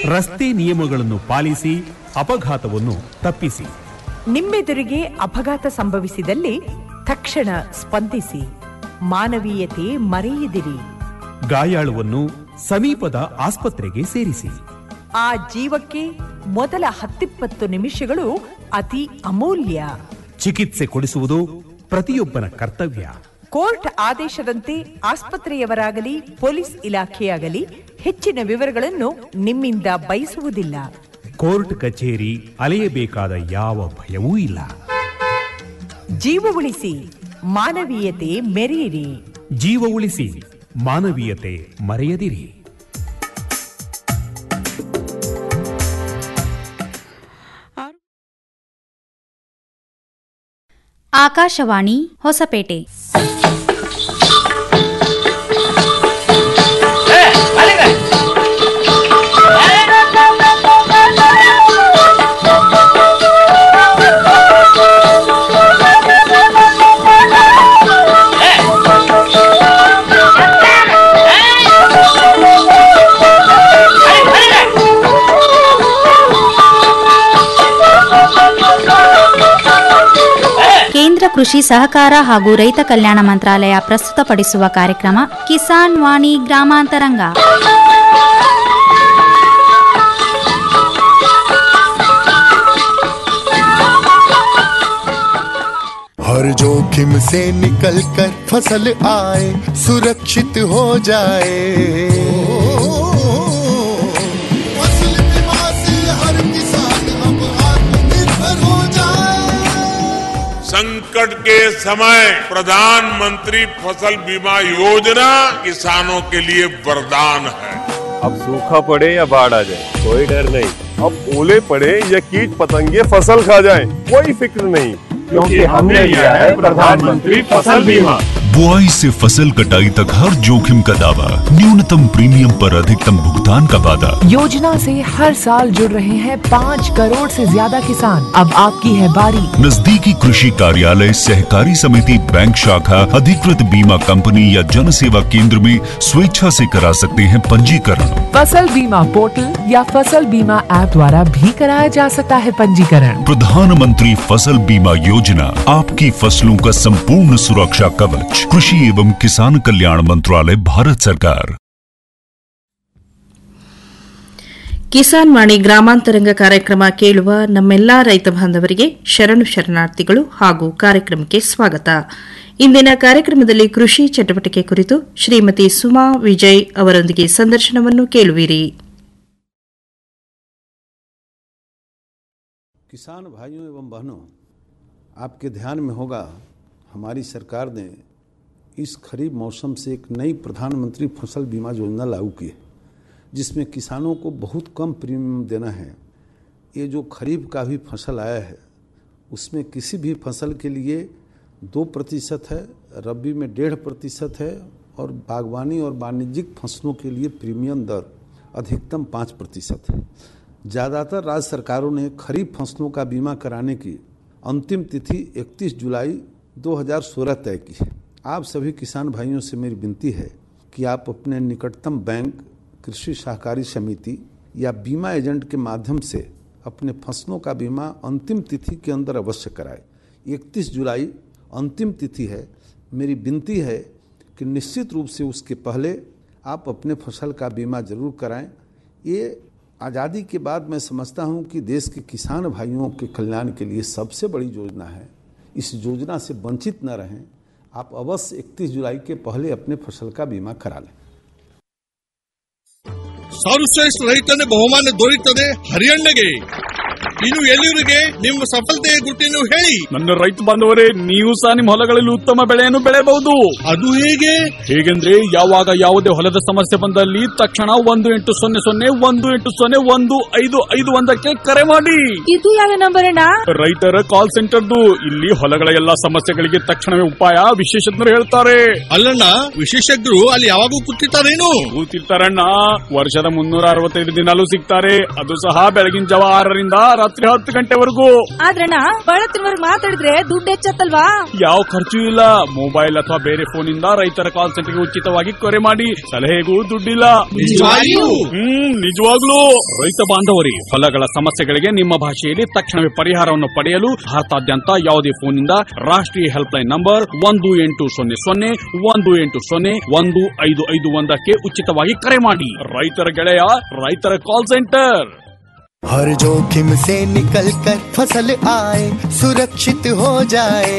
ರಸ್ತೆ ನಿಯಮಗಳನ್ನು ಪಾಲಿಸಿ ಅಪಘಾತವನ್ನು ತಪ್ಪಿಸಿ ನಿಮ್ಮೆದುರಿಗೆ ಅಪಘಾತ ಸಂಭವಿಸಿದಲ್ಲಿ ತಕ್ಷಣ ಸ್ಪಂದಿಸಿ ಮಾನವೀಯತೆ ಮರೆಯದಿರಿ ಗಾಯಾಳುವನ್ನು ಸಮೀಪದ ಆಸ್ಪತ್ರೆಗೆ ಸೇರಿಸಿ ಆ ಜೀವಕ್ಕೆ ಮೊದಲ ಹತ್ತಿಪ್ಪತ್ತು ನಿಮಿಷಗಳು ಅತಿ ಅಮೂಲ್ಯ ಚಿಕಿತ್ಸೆ ಕೊಡಿಸುವುದು ಪ್ರತಿಯೊಬ್ಬನ ಕರ್ತವ್ಯ ಕೋರ್ಟ್ ಆದೇಶದಂತೆ ಆಸ್ಪತ್ರೆಯವರಾಗಲಿ ಪೊಲೀಸ್ ಇಲಾಖೆಯಾಗಲಿ ಹೆಚ್ಚಿನ ವಿವರಗಳನ್ನು ನಿಮ್ಮಿಂದ ಬಯಸುವುದಿಲ್ಲ ಕೋರ್ಟ್ ಕಚೇರಿ ಅಲೆಯಬೇಕಾದ ಯಾವ ಭಯವೂ ಇಲ್ಲ ಜೀವ ಉಳಿಸಿ ಮಾನವೀಯತೆ ಮೆರೆಯಿರಿ ಜೀವ ಉಳಿಸಿ ಮಾನವೀಯತೆ ಮರೆಯದಿರಿ ಆಕಾಶವಾಣಿ ಹೊಸಪೇಟೆ ಕೇಂದ್ರ ಕೃಷಿ ಸಹಕಾರ ಹಾಗೂ ರೈತ ಕಲ್ಯಾಣ ಮಂತ್ರಾಲಯ ಪ್ರಸ್ತುತಪಡಿಸುವ ಕಾರ್ಯಕ್ರಮ ಕಿಸಾನ್ ವಾಣಿ ಗ್ರಾಮಾಂತರಂಗ हर जोखिम से निकल कर फसल आए सुरक्षित हो जाए फसल बीमा से हर किसान अब आत्मनिर्भर हो जाए संकट के समय प्रधानमंत्री फसल बीमा योजना किसानों के लिए वरदान है अब सूखा पड़े या बाढ़ आ जाए कोई डर नहीं अब ओले पड़े या कीट पतंगे फसल खा जाए कोई फिक्र नहीं क्योंकि हमने लिया है प्रधानमंत्री फसल बीमा बुआई से फसल कटाई तक हर जोखिम का दावा न्यूनतम प्रीमियम पर अधिकतम भुगतान का वादा योजना से हर साल जुड़ रहे हैं पाँच करोड़ से ज्यादा किसान अब आपकी है बारी नजदीकी कृषि कार्यालय सहकारी समिति बैंक शाखा अधिकृत बीमा कंपनी या जन सेवा केंद्र में स्वेच्छा से करा सकते हैं पंजीकरण फसल बीमा पोर्टल या फसल बीमा ऐप द्वारा भी कराया जा सकता है पंजीकरण प्रधानमंत्री फसल बीमा योजना आपकी फसलों का संपूर्ण सुरक्षा कवच कृषि एवं किसान कल्याण मंत्रालय भारत सरकार ಕಿಸಾನ್ ವಾಣಿ ಗ್ರಾಮಾಂತರಂಗ ಕಾರ್ಯಕ್ರಮ ಕೇಳುವ ನಮ್ಮೆಲ್ಲಾ ರೈತ ಬಾಂಧವರಿಗೆ ಶರಣು ಶರಣಾರ್ಥಿಗಳು ಹಾಗೂ ಕಾರ್ಯಕ್ರಮಕ್ಕೆ ಸ್ವಾಗತ ಇಂದಿನ ಕಾರ್ಯಕ್ರಮದಲ್ಲಿ ಕೃಷಿ ಚಟುವಟಿಕೆ ಕುರಿತು ಶ್ರೀಮತಿ ಸುಮಾ ವಿಜಯ್ ಅವರೊಂದಿಗೆ ಸಂದರ್ಶನವನ್ನು ಕೇಳುವಿರಿ किसान भाइयों एवं बहनों आपके ध्यान में होगा हमारी सरकार ने इस खरीफ मौसम से एक नई प्रधानमंत्री फसल बीमा योजना लागू की है जिसमें किसानों को बहुत कम प्रीमियम देना है ये जो खरीफ का भी फसल आया है उसमें किसी भी फसल के लिए दो प्रतिशत है रबी में डेढ़ प्रतिशत है और बागवानी और वाणिज्यिक फसलों के लिए प्रीमियम दर अधिकतम पाँच प्रतिशत है ज़्यादातर राज्य सरकारों ने खरीफ फसलों का बीमा कराने की अंतिम तिथि 31 जुलाई 2016 तय की है आप सभी किसान भाइयों से मेरी विनती है कि आप अपने निकटतम बैंक कृषि सहकारी समिति या बीमा एजेंट के माध्यम से अपने फसलों का बीमा अंतिम तिथि के अंदर अवश्य कराएं 31 जुलाई अंतिम तिथि है मेरी विनती है कि निश्चित रूप से उसके पहले आप अपने फसल का बीमा जरूर कराएं ये आज़ादी के बाद मैं समझता हूँ कि देश के किसान भाइयों के कल्याण के लिए सबसे बड़ी योजना है इस योजना से वंचित न रहें आप अवश्य 31 जुलाई के पहले अपने फसल का बीमा करा लें ಸರ್ವಶ್ರೇಷ್ಠ ರೈತನ ಬಹುಮಾನ ದೊರೆಯುತ್ತದೆ ಹರಿಯಣ್ಣಗೆ ಇನ್ನು ಎಲ್ಲಿವರಿಗೆ ನಿಮ್ಮ ಸಫಲತೆಯ ಗುಟ್ಟಿನ ಹೇಳಿ ನನ್ನ ರೈತ ಬಾಂಧವರೇ ನೀವು ಸಹ ನಿಮ್ಮ ಹೊಲಗಳಲ್ಲಿ ಉತ್ತಮ ಬೆಳೆಯನ್ನು ಬೆಳೆಯಬಹುದು ಅದು ಹೇಗೆ ಹೇಗೆಂದ್ರೆ ಯಾವಾಗ ಯಾವುದೇ ಹೊಲದ ಸಮಸ್ಯೆ ಬಂದಲ್ಲಿ ತಕ್ಷಣ ಒಂದು ಎಂಟು ಸೊನ್ನೆ ಸೊನ್ನೆ ಒಂದು ಎಂಟು ಸೊನ್ನೆ ಒಂದು ಐದು ಐದು ಒಂದಕ್ಕೆ ಕರೆ ಮಾಡಿ ಇದು ಯಾವ ನಂಬರ್ ಅಣ್ಣ ರೈತರ ಕಾಲ್ ಸೆಂಟರ್ದು ಇಲ್ಲಿ ಹೊಲಗಳ ಎಲ್ಲಾ ಸಮಸ್ಯೆಗಳಿಗೆ ತಕ್ಷಣವೇ ಉಪಾಯ ವಿಶೇಷಜ್ಞರು ಹೇಳ್ತಾರೆ ಅಲ್ಲಣ್ಣ ವಿಶೇಷಜ್ಞರು ಅಲ್ಲಿ ಯಾವಾಗೂ ಕೂತಿರ್ತಾರೇನು ಕೂತಿರ್ತಾರಣ್ಣ ವರ್ಷದ ಮುನ್ನೂರ ಅರವತ್ತೈದು ದಿನಾಲೂ ಸಿಗ್ತಾರೆ ಅದು ಸಹ ಬೆಳಗಿನ ಜಾವ ಆರರಿಂದ ರಾತ್ರಿ ಹತ್ತು ಗಂಟೆವರೆಗೂ ಆದ್ರಣ್ಣ ಬಳತ್ತಿನವರ್ಗ್ ಮಾತಾಡಿದ್ರೆ ದುಡ್ಡು ಹೆಚ್ಚತ್ತಲ್ವಾ ಯಾವ ಖರ್ಚು ಇಲ್ಲ ಮೊಬೈಲ್ ಅಥವಾ ಬೇರೆ ಫೋನ್ ಇಂದ ರೈತರ ಕಾಲ್ ಸೆಂಟರ್ಗೆ ಉಚಿತವಾಗಿ ಕರೆ ಮಾಡಿ ಸಲಹೆಗೂ ದುಡ್ಡಿಲ್ಲ ನಿಜವಾಗಿಯೂ? ಹ್ಮ್ ನಿಜವಾಗ್ಲೂ ರೈತ ಬಾಂಧವರಿ ಹೊಲಗಳ ಸಮಸ್ಯೆಗಳಿಗೆ ನಿಮ್ಮ ಭಾಷೆಯಲ್ಲಿ ತಕ್ಷಣವೇ ಪರಿಹಾರವನ್ನು ಪಡೆಯಲು ಭಾರತಾದ್ಯಂತ ಯಾವುದೇ ಫೋನ್ನಿಂದ ರಾಷ್ಟ್ರೀಯ ಹೆಲ್ಪ್ಲೈನ್ ನಂಬರ್ ಒಂದು ಎಂಟು ಸೊನ್ನೆ ಸೊನ್ನೆ ಒಂದು ಎಂಟು ಸೊನ್ನೆ ಒಂದು ಐದು ಐದು ಒಂದಕ್ಕೆ ಉಚಿತವಾಗಿ ಕರೆ ಮಾಡಿ ರೈತರ ಗೆಳೆಯ ರೈತರ ಕಾಲ್ ಸೆಂಟರ್ हर जोखिम से निकल कर फसल आए सुरक्षित हो जाए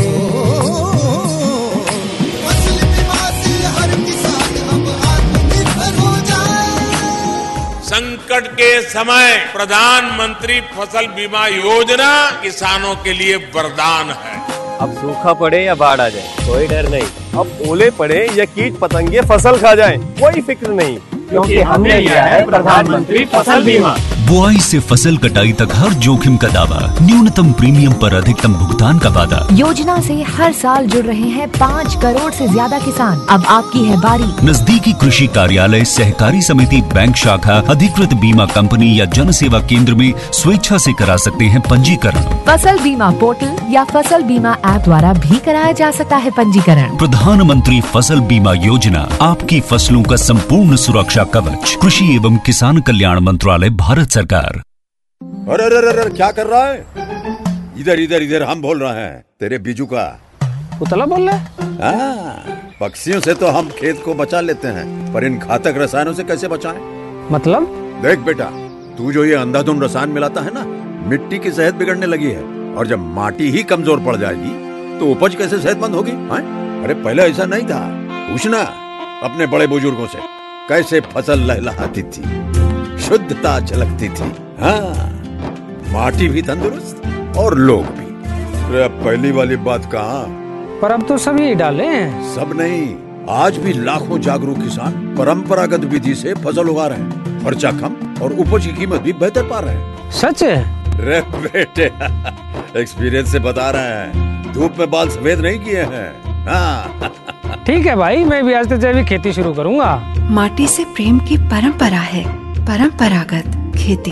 फसल बीमा से हर किसान अब आत्मनिर्भर हो जाए संकट के समय प्रधानमंत्री फसल बीमा योजना किसानों के लिए वरदान है अब सूखा पड़े या बाढ़ आ जाए कोई डर नहीं अब ओले पड़े या कीट पतंगे फसल खा जाए कोई फिक्र नहीं क्योंकि हमने लिया है प्रधानमंत्री फसल बीमा बुआई से फसल कटाई तक हर जोखिम का दावा न्यूनतम प्रीमियम पर अधिकतम भुगतान का वादा योजना से हर साल जुड़ रहे हैं पाँच करोड़ से ज्यादा किसान अब आपकी है बारी नजदीकी कृषि कार्यालय सहकारी समिति बैंक शाखा अधिकृत बीमा कंपनी या जन सेवा केंद्र में स्वेच्छा से करा सकते हैं पंजीकरण फसल बीमा पोर्टल या फसल बीमा ऐप द्वारा भी कराया जा सकता है पंजीकरण प्रधानमंत्री फसल बीमा योजना आपकी फसलों का संपूर्ण सुरक्षा कवच कृषि एवं किसान कल्याण मंत्रालय भारत सरकार अरे अरे अरे अरे, क्या कर रहा है इधर इधर इधर हम बोल रहे हैं तेरे बीजू का पुतला बोल रहा है हाँ, पक्षियों से तो हम खेत को बचा लेते हैं पर इन घातक रसायनों से कैसे बचाएं? मतलब देख बेटा तू जो ये अंधाधुंध रसायन मिलाता है ना मिट्टी की सेहत बिगड़ने लगी है और जब माटी ही कमजोर पड़ जाएगी तो उपज कैसे सेहतमंद होगी हाँ? अरे पहले ऐसा नहीं था पूछना अपने बड़े बुजुर्गों से कैसे फसल लहलहाती थी शुद्धता झलकती थी हाँ माटी भी तंदुरुस्त और लोग भी अरे अब पहली वाली बात कहाँ पर अब तो सभी डाले हैं सब नहीं आज भी लाखों जागरूक किसान परंपरागत विधि से फसल उगा रहे हैं खर्चा कम और उपज की कीमत भी बेहतर पा रहे हैं सच है रे बेटे एक्सपीरियंस से बता रहे हैं धूप में बाल सफेद नहीं किए हैं हाँ ठीक है भाई मैं भी आज से जैविक खेती शुरू करूंगा माटी से प्रेम की परंपरा है परंपरागत खेती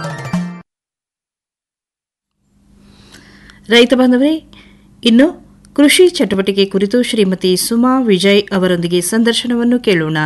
ರೈತ ಬಾಂಧವರೇ ಇನ್ನು ಕೃಷಿ ಚಟುವಟಿಕೆ ಕುರಿತು ಶ್ರೀಮತಿ ಸುಮಾ ವಿಜಯ್ ಅವರೊಂದಿಗೆ ಸಂದರ್ಶನವನ್ನು ಕೇಳೋಣ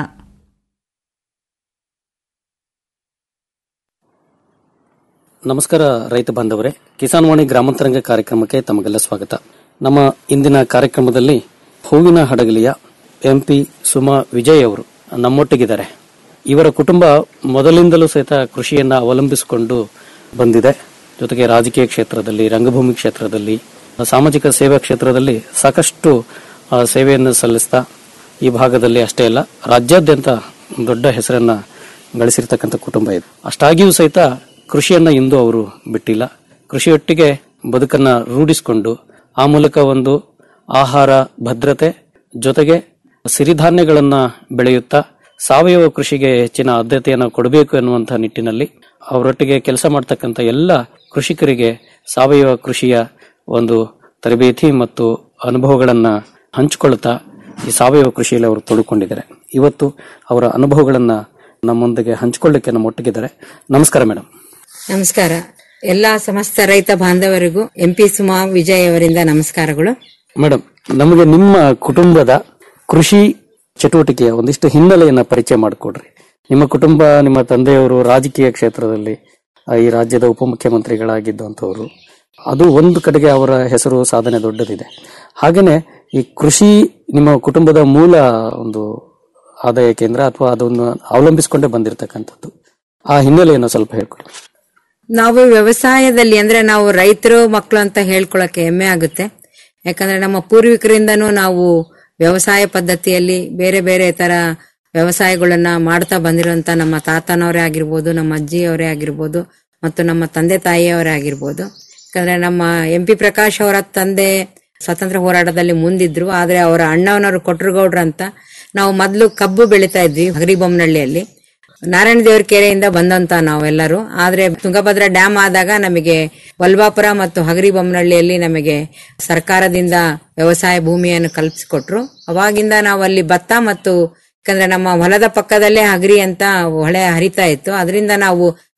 ನಮಸ್ಕಾರ ರೈತ ಬಾಂಧವರೇ ಕಿಸಾನ್ ವಾಣಿ ಗ್ರಾಮಾಂತರಂಗ ಕಾರ್ಯಕ್ರಮಕ್ಕೆ ತಮಗೆಲ್ಲ ಸ್ವಾಗತ ನಮ್ಮ ಇಂದಿನ ಕಾರ್ಯಕ್ರಮದಲ್ಲಿ ಹೂವಿನ ಹಡಗಲಿಯ ಎಂಪಿ ಸುಮಾ ವಿಜಯ್ ಅವರು ನಮ್ಮೊಟ್ಟಿಗಿದ್ದಾರೆ ಇವರ ಕುಟುಂಬ ಮೊದಲಿಂದಲೂ ಸಹಿತ ಕೃಷಿಯನ್ನ ಅವಲಂಬಿಸಿಕೊಂಡು ಬಂದಿದೆ ಜೊತೆಗೆ ರಾಜಕೀಯ ಕ್ಷೇತ್ರದಲ್ಲಿ ರಂಗಭೂಮಿ ಕ್ಷೇತ್ರದಲ್ಲಿ ಸಾಮಾಜಿಕ ಸೇವಾ ಕ್ಷೇತ್ರದಲ್ಲಿ ಸಾಕಷ್ಟು ಆ, ಸೇವೆಯನ್ನು ಸಲ್ಲಿಸ್ತಾ ಈ ಭಾಗದಲ್ಲಿ ಅಷ್ಟೇ ಅಲ್ಲ ರಾಜ್ಯಾದ್ಯಂತ ದೊಡ್ಡ ಹೆಸರನ್ನ ಗಳಿಸಿರ್ತಕ್ಕಂಥ ಕುಟುಂಬ ಇದೆ ಅಷ್ಟಾಗಿಯೂ ಸಹಿತ ಕೃಷಿಯನ್ನ ಇಂದು ಅವರು ಬಿಟ್ಟಿಲ್ಲ ಕೃಷಿಯೊಟ್ಟಿಗೆ ಬದುಕನ್ನ ರೂಢಿಸಿಕೊಂಡು ಆ ಮೂಲಕ ಒಂದು ಆಹಾರ ಭದ್ರತೆ ಜೊತೆಗೆ ಸಿರಿಧಾನ್ಯಗಳನ್ನ ಬೆಳೆಯುತ್ತಾ ಸಾವಯವ ಕೃಷಿಗೆ ಹೆಚ್ಚಿನ ಆದ್ಯತೆಯನ್ನು ಕೊಡಬೇಕು ಎನ್ನುವಂತಹ ನಿಟ್ಟಿನಲ್ಲಿ ಅವರೊಟ್ಟಿಗೆ ಕೆಲಸ ಮಾಡ್ತಕ್ಕಂಥ ಎಲ್ಲ ಕೃಷಿಕರಿಗೆ ಸಾವಯವ ಕೃಷಿಯ ಒಂದು ತರಬೇತಿ ಮತ್ತು ಅನುಭವಗಳನ್ನ ಹಂಚಿಕೊಳ್ಳುತ್ತಾ ಈ ಸಾವಯವ ಕೃಷಿಯಲ್ಲಿ ಅವರು ತೊಡಕೊಂಡಿದ್ದಾರೆ ಇವತ್ತು ಅವರ ಅನುಭವಗಳನ್ನ ನಮ್ಮೊಂದಿಗೆ ಹಂಚಿಕೊಳ್ಳಿಕ್ಕೆ ನಮ್ಮ ಒಟ್ಟಿಗಿದ್ದಾರೆ ನಮಸ್ಕಾರ ಮೇಡಮ್ ನಮಸ್ಕಾರ ಎಲ್ಲಾ ಸಮಸ್ತ ರೈತ ಬಾಂಧವರಿಗೂ ಎಂಪಿ ಸುಮಾ ವಿಜಯ್ ಅವರಿಂದ ನಮಸ್ಕಾರಗಳು ಮೇಡಮ್ ನಮಗೆ ನಿಮ್ಮ ಕುಟುಂಬದ ಕೃಷಿ ಚಟುವಟಿಕೆಯ ಒಂದಿಷ್ಟು ಹಿನ್ನೆಲೆಯನ್ನ ಪರಿಚಯ ಮಾಡಿಕೊಡ್ರಿ ನಿಮ್ಮ ಕುಟುಂಬ ನಿಮ್ಮ ತಂದೆಯವರು ರಾಜಕೀಯ ಕ್ಷೇತ್ರದಲ್ಲಿ ಆ, ಈ ರಾಜ್ಯದ ಉಪಮುಖ್ಯಮಂತ್ರಿಗಳಾಗಿದ್ದಂಥವ್ರು ಅದು ಒಂದು ಕಡೆಗೆ ಅವರ ಹೆಸರು ಸಾಧನೆ ದೊಡ್ಡದಿದೆ ಹಾಗೇನೆ ಈ ಕೃಷಿ ನಿಮ್ಮ ಕುಟುಂಬದ ಮೂಲ ಒಂದು ಆದಾಯ ಕೇಂದ್ರ ಅಥವಾ ಅದನ್ನು ಅವಲಂಬಿಸಿಕೊಂಡೇ ಬಂದಿರತಕ್ಕಂಥದ್ದು ಆ ಹಿನ್ನೆಲೆಯನ್ನು ಸ್ವಲ್ಪ ಹೇಳ್ಕೊಡಿ ನಾವು ವ್ಯವಸಾಯದಲ್ಲಿ ಅಂದ್ರೆ ನಾವು ರೈತರು ಮಕ್ಕಳು ಅಂತ ಹೇಳ್ಕೊಳಕ್ಕೆ ಹೆಮ್ಮೆ ಆಗುತ್ತೆ ಯಾಕಂದ್ರೆ ನಮ್ಮ ಪೂರ್ವಿಕರಿಂದನೂ ನಾವು ವ್ಯವಸಾಯ ಪದ್ಧತಿಯಲ್ಲಿ ಬೇರೆ ಬೇರೆ ತರ ವ್ಯವಸಾಯಗಳನ್ನ ಮಾಡ್ತಾ ಬಂದಿರುವಂತ ನಮ್ಮ ತಾತನವರೇ ಆಗಿರ್ಬೋದು ನಮ್ಮ ಅಜ್ಜಿಯವರೇ ಆಗಿರ್ಬೋದು ಮತ್ತು ನಮ್ಮ ತಂದೆ ತಾಯಿಯವರೇ ಆಗಿರ್ಬೋದು ಯಾಕಂದ್ರೆ ನಮ್ಮ ಎಂ ಪಿ ಪ್ರಕಾಶ್ ಅವರ ತಂದೆ ಸ್ವಾತಂತ್ರ್ಯ ಹೋರಾಟದಲ್ಲಿ ಮುಂದಿದ್ರು ಆದ್ರೆ ಅವರ ಅಣ್ಣವನವರು ಕೊಟ್ರಗೌಡ್ರ ಅಂತ ನಾವು ಮೊದಲು ಕಬ್ಬು ಬೆಳಿತಾ ಇದ್ವಿ ಹಗರಿಬೊಮ್ಮನಹಳ್ಳಿಯಲ್ಲಿ ನಾರಾಯಣ ದೇವರ ಕೆರೆಯಿಂದ ಬಂದಂತ ನಾವೆಲ್ಲರೂ ಆದ್ರೆ ತುಂಗಭದ್ರಾ ಡ್ಯಾಮ್ ಆದಾಗ ನಮಗೆ ವಲ್ವಾಪುರ ಮತ್ತು ಹಗರಿಬೊಮ್ಮನಹಳ್ಳಿಯಲ್ಲಿ ನಮಗೆ ಸರ್ಕಾರದಿಂದ ವ್ಯವಸಾಯ ಭೂಮಿಯನ್ನು ಕಲ್ಪಿಸಿಕೊಟ್ರು ಅವಾಗಿಂದ ನಾವು ಅಲ್ಲಿ ಭತ್ತ ಮತ್ತು ಯಾಕಂದ್ರೆ ನಮ್ಮ ಹೊಲದ ಪಕ್ಕದಲ್ಲೇ ಹಗರಿ ಅಂತ ಹೊಳೆ ಹರಿತಾ ಇತ್ತು ಅದರಿಂದ ನಾವು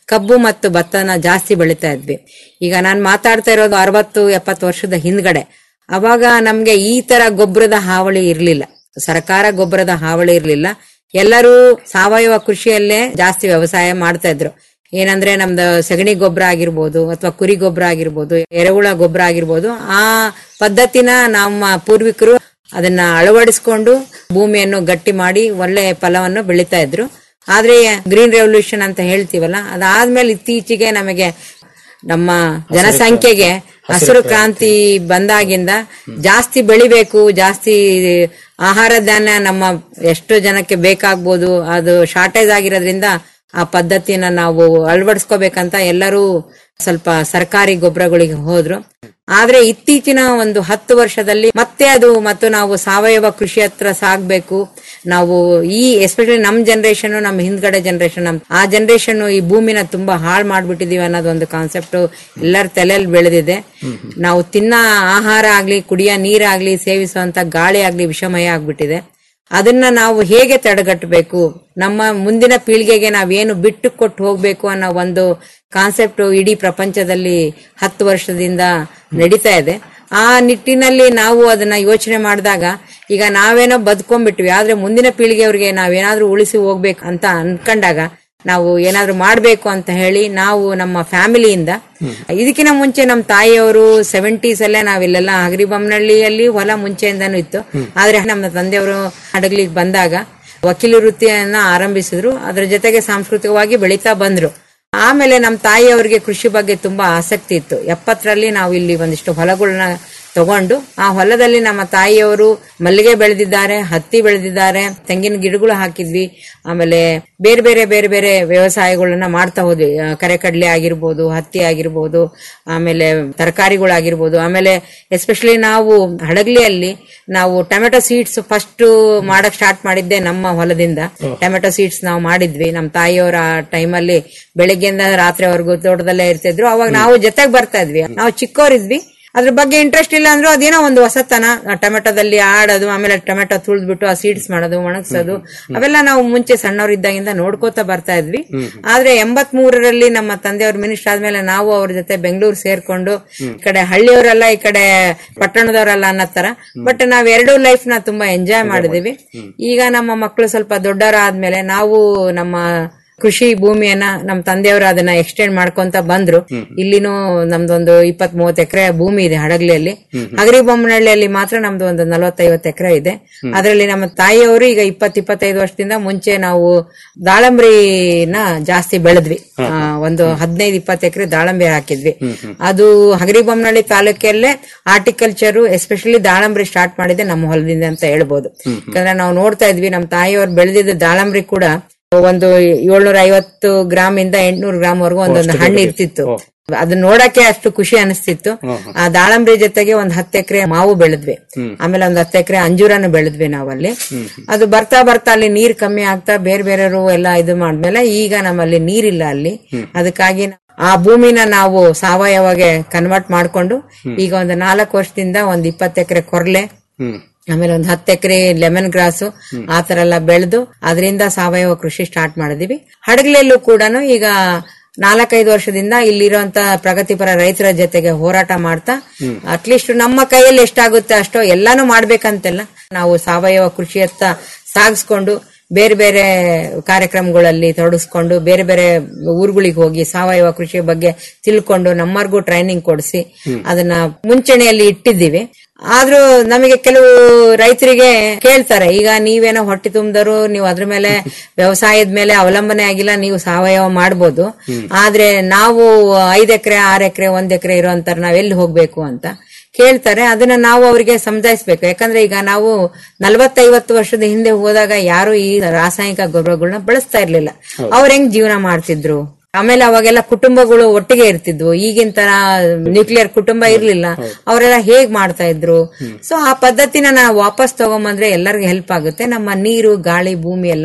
ಕಬ್ಬು ಮತ್ತು ಭತ್ತನ ಜಾಸ್ತಿ ಬೆಳಿತಾ ಇದ್ವಿ ಈಗ ನಾನು ಮಾತಾಡ್ತಾ ಇರೋದು ಅರವತ್ತು ಎಪ್ಪತ್ತು ವರ್ಷದ ಹಿಂದ್ಗಡೆ ಅವಾಗ ನಮ್ಗೆ ಈ ತರ ಗೊಬ್ಬರದ ಹಾವಳಿ ಇರ್ಲಿಲ್ಲ ಸರ್ಕಾರ ಗೊಬ್ಬರದ ಹಾವಳಿ ಇರ್ಲಿಲ್ಲ ಎಲ್ಲರೂ ಸಾವಯವ ಕೃಷಿಯಲ್ಲೇ ಜಾಸ್ತಿ ವ್ಯವಸಾಯ ಮಾಡ್ತಾ ಇದ್ರು ಏನಂದ್ರೆ ನಮ್ದು ಸಗಣಿ ಗೊಬ್ಬರ ಆಗಿರ್ಬೋದು ಅಥವಾ ಕುರಿ ಗೊಬ್ಬರ ಆಗಿರ್ಬೋದು ಎರೆಹುಳ ಗೊಬ್ಬರ ಆಗಿರ್ಬೋದು ಆ ಪದ್ಧತಿನ ನಮ್ಮ ಪೂರ್ವಿಕರು ಅದನ್ನ ಅಳವಡಿಸ್ಕೊಂಡು ಭೂಮಿಯನ್ನು ಗಟ್ಟಿ ಮಾಡಿ ಒಳ್ಳೆ ಫಲವನ್ನು ಬೆಳಿತಾ ಇದ್ರು ಆದ್ರೆ ಗ್ರೀನ್ ರೆವಲ್ಯೂಷನ್ ಅಂತ ಹೇಳ್ತೀವಲ್ಲ ಅದಾದ್ಮೇಲೆ ಇತ್ತೀಚೆಗೆ ನಮಗೆ ನಮ್ಮ ಜನಸಂಖ್ಯೆಗೆ ಹಸಿರು ಕ್ರಾಂತಿ ಬಂದಾಗಿಂದ ಜಾಸ್ತಿ ಬೆಳಿಬೇಕು ಜಾಸ್ತಿ ಆಹಾರ ಧಾನ್ಯ ನಮ್ಮ ಎಷ್ಟು ಜನಕ್ಕೆ ಬೇಕಾಗ್ಬೋದು ಅದು ಶಾರ್ಟೇಜ್ ಆಗಿರೋದ್ರಿಂದ ಆ ಪದ್ಧತಿನ ನಾವು ಅಳವಡಿಸ್ಕೋಬೇಕಂತ ಎಲ್ಲರೂ ಸ್ವಲ್ಪ ಸರ್ಕಾರಿ ಗೊಬ್ಬರಗಳಿಗೆ ಹೋದ್ರು ಆದ್ರೆ ಇತ್ತೀಚಿನ ಒಂದು ಹತ್ತು ವರ್ಷದಲ್ಲಿ ಮತ್ತೆ ಅದು ಮತ್ತು ನಾವು ಸಾವಯವ ಕೃಷಿ ಹತ್ರ ಸಾಗ್ಬೇಕು ನಾವು ಈ ಎಸ್ಪೆಷಲಿ ನಮ್ ಜನರೇಷನ್ ನಮ್ ಹಿಂದ್ಗಡೆ ಜನರೇಷನ್ ನಮ್ ಆ ಜನರೇಷನ್ ಈ ಭೂಮಿನ ತುಂಬಾ ಹಾಳು ಮಾಡ್ಬಿಟ್ಟಿದೀವಿ ಅನ್ನೋದು ಒಂದು ಕಾನ್ಸೆಪ್ಟ್ ಎಲ್ಲರ ತಲೆಯಲ್ಲಿ ಬೆಳೆದಿದೆ ನಾವು ತಿನ್ನ ಆಹಾರ ಆಗ್ಲಿ ಕುಡಿಯ ನೀರಾಗ್ಲಿ ಸೇವಿಸುವಂತ ಗಾಳಿ ಆಗ್ಲಿ ವಿಷಮಯ ಆಗ್ಬಿಟ್ಟಿದೆ ಅದನ್ನ ನಾವು ಹೇಗೆ ತಡೆಗಟ್ಟಬೇಕು ನಮ್ಮ ಮುಂದಿನ ಪೀಳಿಗೆಗೆ ನಾವೇನು ಬಿಟ್ಟು ಕೊಟ್ಟು ಹೋಗ್ಬೇಕು ಅನ್ನೋ ಒಂದು ಕಾನ್ಸೆಪ್ಟ್ ಇಡೀ ಪ್ರಪಂಚದಲ್ಲಿ ಹತ್ತು ವರ್ಷದಿಂದ ನಡೀತಾ ಇದೆ ಆ ನಿಟ್ಟಿನಲ್ಲಿ ನಾವು ಅದನ್ನ ಯೋಚನೆ ಮಾಡಿದಾಗ ಈಗ ನಾವೇನೋ ಬದುಕೊಂಡ್ಬಿಟ್ವಿ ಆದ್ರೆ ಮುಂದಿನ ಪೀಳಿಗೆಯವ್ರಿಗೆ ನಾವೇನಾದ್ರೂ ಉಳಿಸಿ ಹೋಗ್ಬೇಕು ಅಂತ ಅನ್ಕೊಂಡಾಗ ನಾವು ಏನಾದ್ರೂ ಮಾಡ್ಬೇಕು ಅಂತ ಹೇಳಿ ನಾವು ನಮ್ಮ ಫ್ಯಾಮಿಲಿಯಿಂದ ಇದಕ್ಕಿಂತ ಮುಂಚೆ ನಮ್ಮ ತಾಯಿಯವರು ಸೆವೆಂಟೀಸ್ ಅಲ್ಲೇ ನಾವಿಲ್ಲೆಲ್ಲ ಹಗರಿಬೊಮ್ಮನಹಳ್ಳಿಯಲ್ಲಿ ಹೊಲ ಮುಂಚೆಯಿಂದನೂ ಇತ್ತು ಆದ್ರೆ ನಮ್ಮ ತಂದೆಯವರು ಹಡಗ್ಲಿಗೆ ಬಂದಾಗ ವಕೀಲ ವೃತ್ತಿಯನ್ನ ಆರಂಭಿಸಿದ್ರು ಅದ್ರ ಜೊತೆಗೆ ಸಾಂಸ್ಕೃತಿಕವಾಗಿ ಬೆಳೀತಾ ಬಂದ್ರು ಆಮೇಲೆ ನಮ್ಮ ತಾಯಿಯವರಿಗೆ ಕೃಷಿ ಬಗ್ಗೆ ತುಂಬಾ ಆಸಕ್ತಿ ಇತ್ತು ಎಪ್ಪತ್ತರಲ್ಲಿ ನಾವು ಇಲ್ಲಿ ಒಂದಿಷ್ಟು ಹೊಲಗಳನ್ನ ತಗೊಂಡು ಆ ಹೊಲದಲ್ಲಿ ನಮ್ಮ ತಾಯಿಯವರು ಮಲ್ಲಿಗೆ ಬೆಳೆದಿದ್ದಾರೆ ಹತ್ತಿ ಬೆಳೆದಿದ್ದಾರೆ ತೆಂಗಿನ ಗಿಡಗಳು ಹಾಕಿದ್ವಿ ಆಮೇಲೆ ಬೇರೆ ಬೇರೆ ಬೇರೆ ಬೇರೆ ವ್ಯವಸಾಯಗಳನ್ನ ಮಾಡ್ತಾ ಹೋದ್ವಿ ಆ, ಕರೆಕಡ್ಲೆ ಆಗಿರ್ಬೋದು ಹತ್ತಿ ಆಗಿರ್ಬೋದು ಆಮೇಲೆ ತರಕಾರಿಗಳಾಗಿರ್ಬೋದು ಆಮೇಲೆ ಎಸ್ಪೆಷಲಿ ನಾವು ಹಡಗ್ಲಿಯಲ್ಲಿ ನಾವು ಟೊಮೆಟೊ ಸೀಡ್ಸ್ ಫಸ್ಟ್ ಮಾಡಕ್ ಸ್ಟಾರ್ಟ್ ಮಾಡಿದ್ದೆ ನಮ್ಮ ಹೊಲದಿಂದ ಟೊಮೆಟೊ ಸೀಡ್ಸ್ ನಾವು ಮಾಡಿದ್ವಿ ನಮ್ಮ ತಾಯಿಯವರ ಟೈಮಲ್ಲಿ ಬೆಳಿಗ್ಗೆಯಿಂದ ರಾತ್ರಿವರೆಗೂ ತೋಟದಲ್ಲೇ ಇರ್ತಿದ್ರು ಅವಾಗ ನಾವು ಜೊತೆಗೆ ಬರ್ತಾ ಇದ್ವಿ ನಾವು ಚಿಕ್ಕವರಿದ್ವಿ ಅದ್ರ ಬಗ್ಗೆ ಇಂಟ್ರೆಸ್ಟ್ ಇಲ್ಲ ಅಂದ್ರೂ ಅದೇನೋ ಒಂದು ಹೊಸತನ ಆ ಟೊಮೆಟೊದಲ್ಲಿ ಆಡೋದು ಆಮೇಲೆ ಟೊಮೆಟೊ ತುಳಿದ್ಬಿಟ್ಟು ಆ ಸೀಡ್ಸ್ ಮಾಡೋದು ಒಣಗ್ಸೋದು ಅವೆಲ್ಲ ನಾವು ಮುಂಚೆ ಸಣ್ಣವರಿದ್ದಾಗಿಂದ ನೋಡ್ಕೋತಾ ಬರ್ತಾ ಇದ್ವಿ ಆದ್ರೆ ಎಂಬತ್ ಮೂರರಲ್ಲಿ ನಮ್ಮ ತಂದೆಯವ್ರ ಮಿನಿಸ್ಟರ್ ಆದ್ಮೇಲೆ ನಾವು ಅವ್ರ ಜೊತೆ ಬೆಂಗಳೂರು ಸೇರ್ಕೊಂಡು ಈ ಕಡೆ ಹಳ್ಳಿಯವರೆಲ್ಲ ಈ ಕಡೆ ಪಟ್ಟಣದವರೆಲ್ಲ ಅನ್ನೋ ತರ ಬಟ್ ನಾವ್ ಎರಡೂ ಲೈಫ್ ನ ತುಂಬಾ ಎಂಜಾಯ್ ಮಾಡಿದೀವಿ ಈಗ ನಮ್ಮ ಮಕ್ಕಳು ಸ್ವಲ್ಪ ದೊಡ್ಡವರಾದ್ಮೇಲೆ ನಾವು ನಮ್ಮ ಕೃಷಿ ಭೂಮಿಯನ್ನ ನಮ್ಮ ತಂದೆಯವರು ಅದನ್ನ ಎಕ್ಸ್ಟೆಂಡ್ ಮಾಡ್ಕೊಂತ ಬಂದ್ರು ಇಲ್ಲಿನೂ ನಮ್ದೊಂದು ಇಪ್ಪತ್ ಮೂವತ್ ಎಕರೆ ಭೂಮಿ ಇದೆ ಹಡಗ್ಲಿಯಲ್ಲಿ ಹಗರಿಬೊಮ್ಮನಹಳ್ಳಿಯಲ್ಲಿ ಮಾತ್ರ ನಮ್ದು ಒಂದು ನಲವತ್ತೈವತ್ತು ಎಕರೆ ಇದೆ ಅದರಲ್ಲಿ ನಮ್ಮ ತಾಯಿಯವರು ಈಗ ಇಪ್ಪತ್ ಇಪ್ಪತ್ತೈದು ವರ್ಷದಿಂದ ಮುಂಚೆ ನಾವು ದಾಳಂಬ್ರಿನ ಜಾಸ್ತಿ ಬೆಳೆದ್ವಿ ಆ, ಒಂದು ಹದಿನೈದು ಇಪ್ಪತ್ತು ಎಕರೆ ದಾಳಂಬರಿ ಹಾಕಿದ್ವಿ ಅದು ಹಗರಿಬೊಮ್ಮನಹಳ್ಳಿ ತಾಲೂಕಲ್ಲೇ ಆರ್ಟಿಕಲ್ಚರ್ ಎಸ್ಪೆಷಲಿ ದಾಳಂಬ್ರಿ ಸ್ಟಾರ್ಟ್ ಮಾಡಿದೆ ನಮ್ಮ ಹೊಲದಿಂದ ಅಂತ ಹೇಳ್ಬೋದು ಯಾಕಂದ್ರೆ ನಾವು ನೋಡ್ತಾ ಇದ್ವಿ ನಮ್ಮ ತಾಯಿಯವರು ಬೆಳೆದಿದ್ದ ದಾಳಂಬ್ರಿ ಕೂಡ ಒಂದು ಏಳ್ನೂರ ಐವತ್ತು ಗ್ರಾಮ್ ಇಂದ ಎಂಟ್ನೂರು ಗ್ರಾಮ್ ವರೆಗೂ ಒಂದೊಂದು ಹಣ್ಣು ಇರ್ತಿತ್ತು ಅದನ್ನ ನೋಡಕ್ಕೆ ಅಷ್ಟು ಖುಷಿ ಅನಿಸ್ತಿತ್ತು ಆ ದಾಳಂಬ್ರಿ ಜೊತೆಗೆ ಒಂದ್ ಹತ್ತು ಎಕರೆ ಮಾವು ಬೆಳೆದ್ವಿ ಆಮೇಲೆ ಒಂದ್ ಹತ್ತು ಎಕರೆ ಅಂಜೂರನು ಬೆಳೆದ್ವಿ ನಾವಲ್ಲಿ ಅದು ಬರ್ತಾ ಬರ್ತಾ ಅಲ್ಲಿ ನೀರ್ ಕಮ್ಮಿ ಆಗ್ತಾ ಬೇರೆ ಬೇರೆಯವರು ಎಲ್ಲ ಇದು ಮಾಡ್ಮೇಲೆ ಈಗ ನಮ್ಮಲ್ಲಿ ನೀರಿಲ್ಲ ಅಲ್ಲಿ ಅದಕ್ಕಾಗಿ ಆ ಭೂಮಿನ ನಾವು ಸಾವಯವಗೆ ಕನ್ವರ್ಟ್ ಮಾಡ್ಕೊಂಡು ಈಗ ಒಂದು ನಾಲ್ಕು ವರ್ಷದಿಂದ ಒಂದ್ ಇಪ್ಪತ್ತು ಎಕರೆ ಕೊರ್ಲೆ ಆಮೇಲೆ ಒಂದ್ ಹತ್ತು ಎಕರೆ ಲೆಮನ್ ಗ್ರಾಸು ಆ ತರ ಎಲ್ಲ ಬೆಳೆದು ಅದರಿಂದ ಸಾವಯವ ಕೃಷಿ ಸ್ಟಾರ್ಟ್ ಮಾಡಿದೀವಿ ಹಡಗ್ಲಲ್ಲೂ ಕೂಡ ಈಗ ನಾಲ್ಕೈದು ವರ್ಷದಿಂದ ಇಲ್ಲಿರುವಂತ ಪ್ರಗತಿಪರ ರೈತರ ಜೊತೆಗೆ ಹೋರಾಟ ಮಾಡ್ತಾ ಅಟ್ಲೀಸ್ಟ್ ನಮ್ಮ ಕೈಯಲ್ಲಿ ಎಷ್ಟಾಗುತ್ತೆ ಅಷ್ಟೋ ಎಲ್ಲಾನು ಮಾಡ್ಬೇಕಂತೆಲ್ಲ ನಾವು ಸಾವಯವ ಕೃಷಿಯತ್ತ ಸಾಗಿಸ್ಕೊಂಡು ಬೇರೆ ಬೇರೆ ಕಾರ್ಯಕ್ರಮಗಳಲ್ಲಿ ತೊಡಗಿಸ್ಕೊಂಡು ಬೇರೆ ಬೇರೆ ಊರುಗಳಿಗೆ ಹೋಗಿ ಸಾವಯವ ಕೃಷಿ ಬಗ್ಗೆ ತಿಳ್ಕೊಂಡು ನಮ್ಮರ್ಗೂ ಟ್ರೈನಿಂಗ್ ಕೊಡಿಸಿ ಅದನ್ನ ಮುಂಚೂಣಿಯಲ್ಲಿ ಇಟ್ಟಿದ್ದೀವಿ ಆದ್ರೂ ನಮಗೆ ಕೆಲವು ರೈತರಿಗೆ ಕೇಳ್ತಾರೆ ಈಗ ನೀವೇನೋ ಹೊಟ್ಟೆ ತುಂಬಿದರು ನೀವು ಅದ್ರ ಮೇಲೆ ವ್ಯವಸಾಯದ ಮೇಲೆ ಅವಲಂಬನೆ ಆಗಿಲ್ಲ ನೀವು ಸಾವಯವ ಮಾಡ್ಬೋದು ಆದ್ರೆ ನಾವು ಐದ್ ಎಕರೆ ಆರ್ ಎಕರೆ ಒಂದ್ ಎಕರೆ ಇರೋಂತರ ನಾವೆಲ್ಲಿ ಹೋಗ್ಬೇಕು ಅಂತ ಕೇಳ್ತಾರೆ ಅದನ್ನ ನಾವು ಅವರಿಗೆ ಸಮಜಾಯಿಸ್ಬೇಕು ಯಾಕಂದ್ರೆ ಈಗ ನಾವು ನಲವತ್ತೈವತ್ತು ವರ್ಷದ ಹಿಂದೆ ಹೋದಾಗ ಯಾರು ಈ ರಾಸಾಯನಿಕ ಗೊಬ್ಬರಗಳನ್ನ ಬಳಸ್ತಾ ಇರ್ಲಿಲ್ಲ ಅವ್ರ ಹೆಂಗ್ ಜೀವನ ಮಾಡ್ತಿದ್ರು ಆಮೇಲೆ ಅವಾಗೆಲ್ಲ ಕುಟುಂಬಗಳು ಒಟ್ಟಿಗೆ ಇರ್ತಿದ್ವು ಈಗಿನ ತರ ನ್ಯೂಕ್ಲಿಯರ್ ಕುಟುಂಬ ಇರ್ಲಿಲ್ಲ ಅವರೆಲ್ಲ ಹೇಗ್ ಮಾಡ್ತಾ ಇದ್ರು ಸೊ ಆ ಪದ್ಧತಿನ ನಾವು ವಾಪಸ್ ತಗೊಂಬಂದ್ರೆ ಎಲ್ಲರಿಗೂ ಹೆಲ್ಪ್ ಆಗುತ್ತೆ ನಮ್ಮ ನೀರು ಗಾಳಿ ಭೂಮಿ ಎಲ್ಲಾನು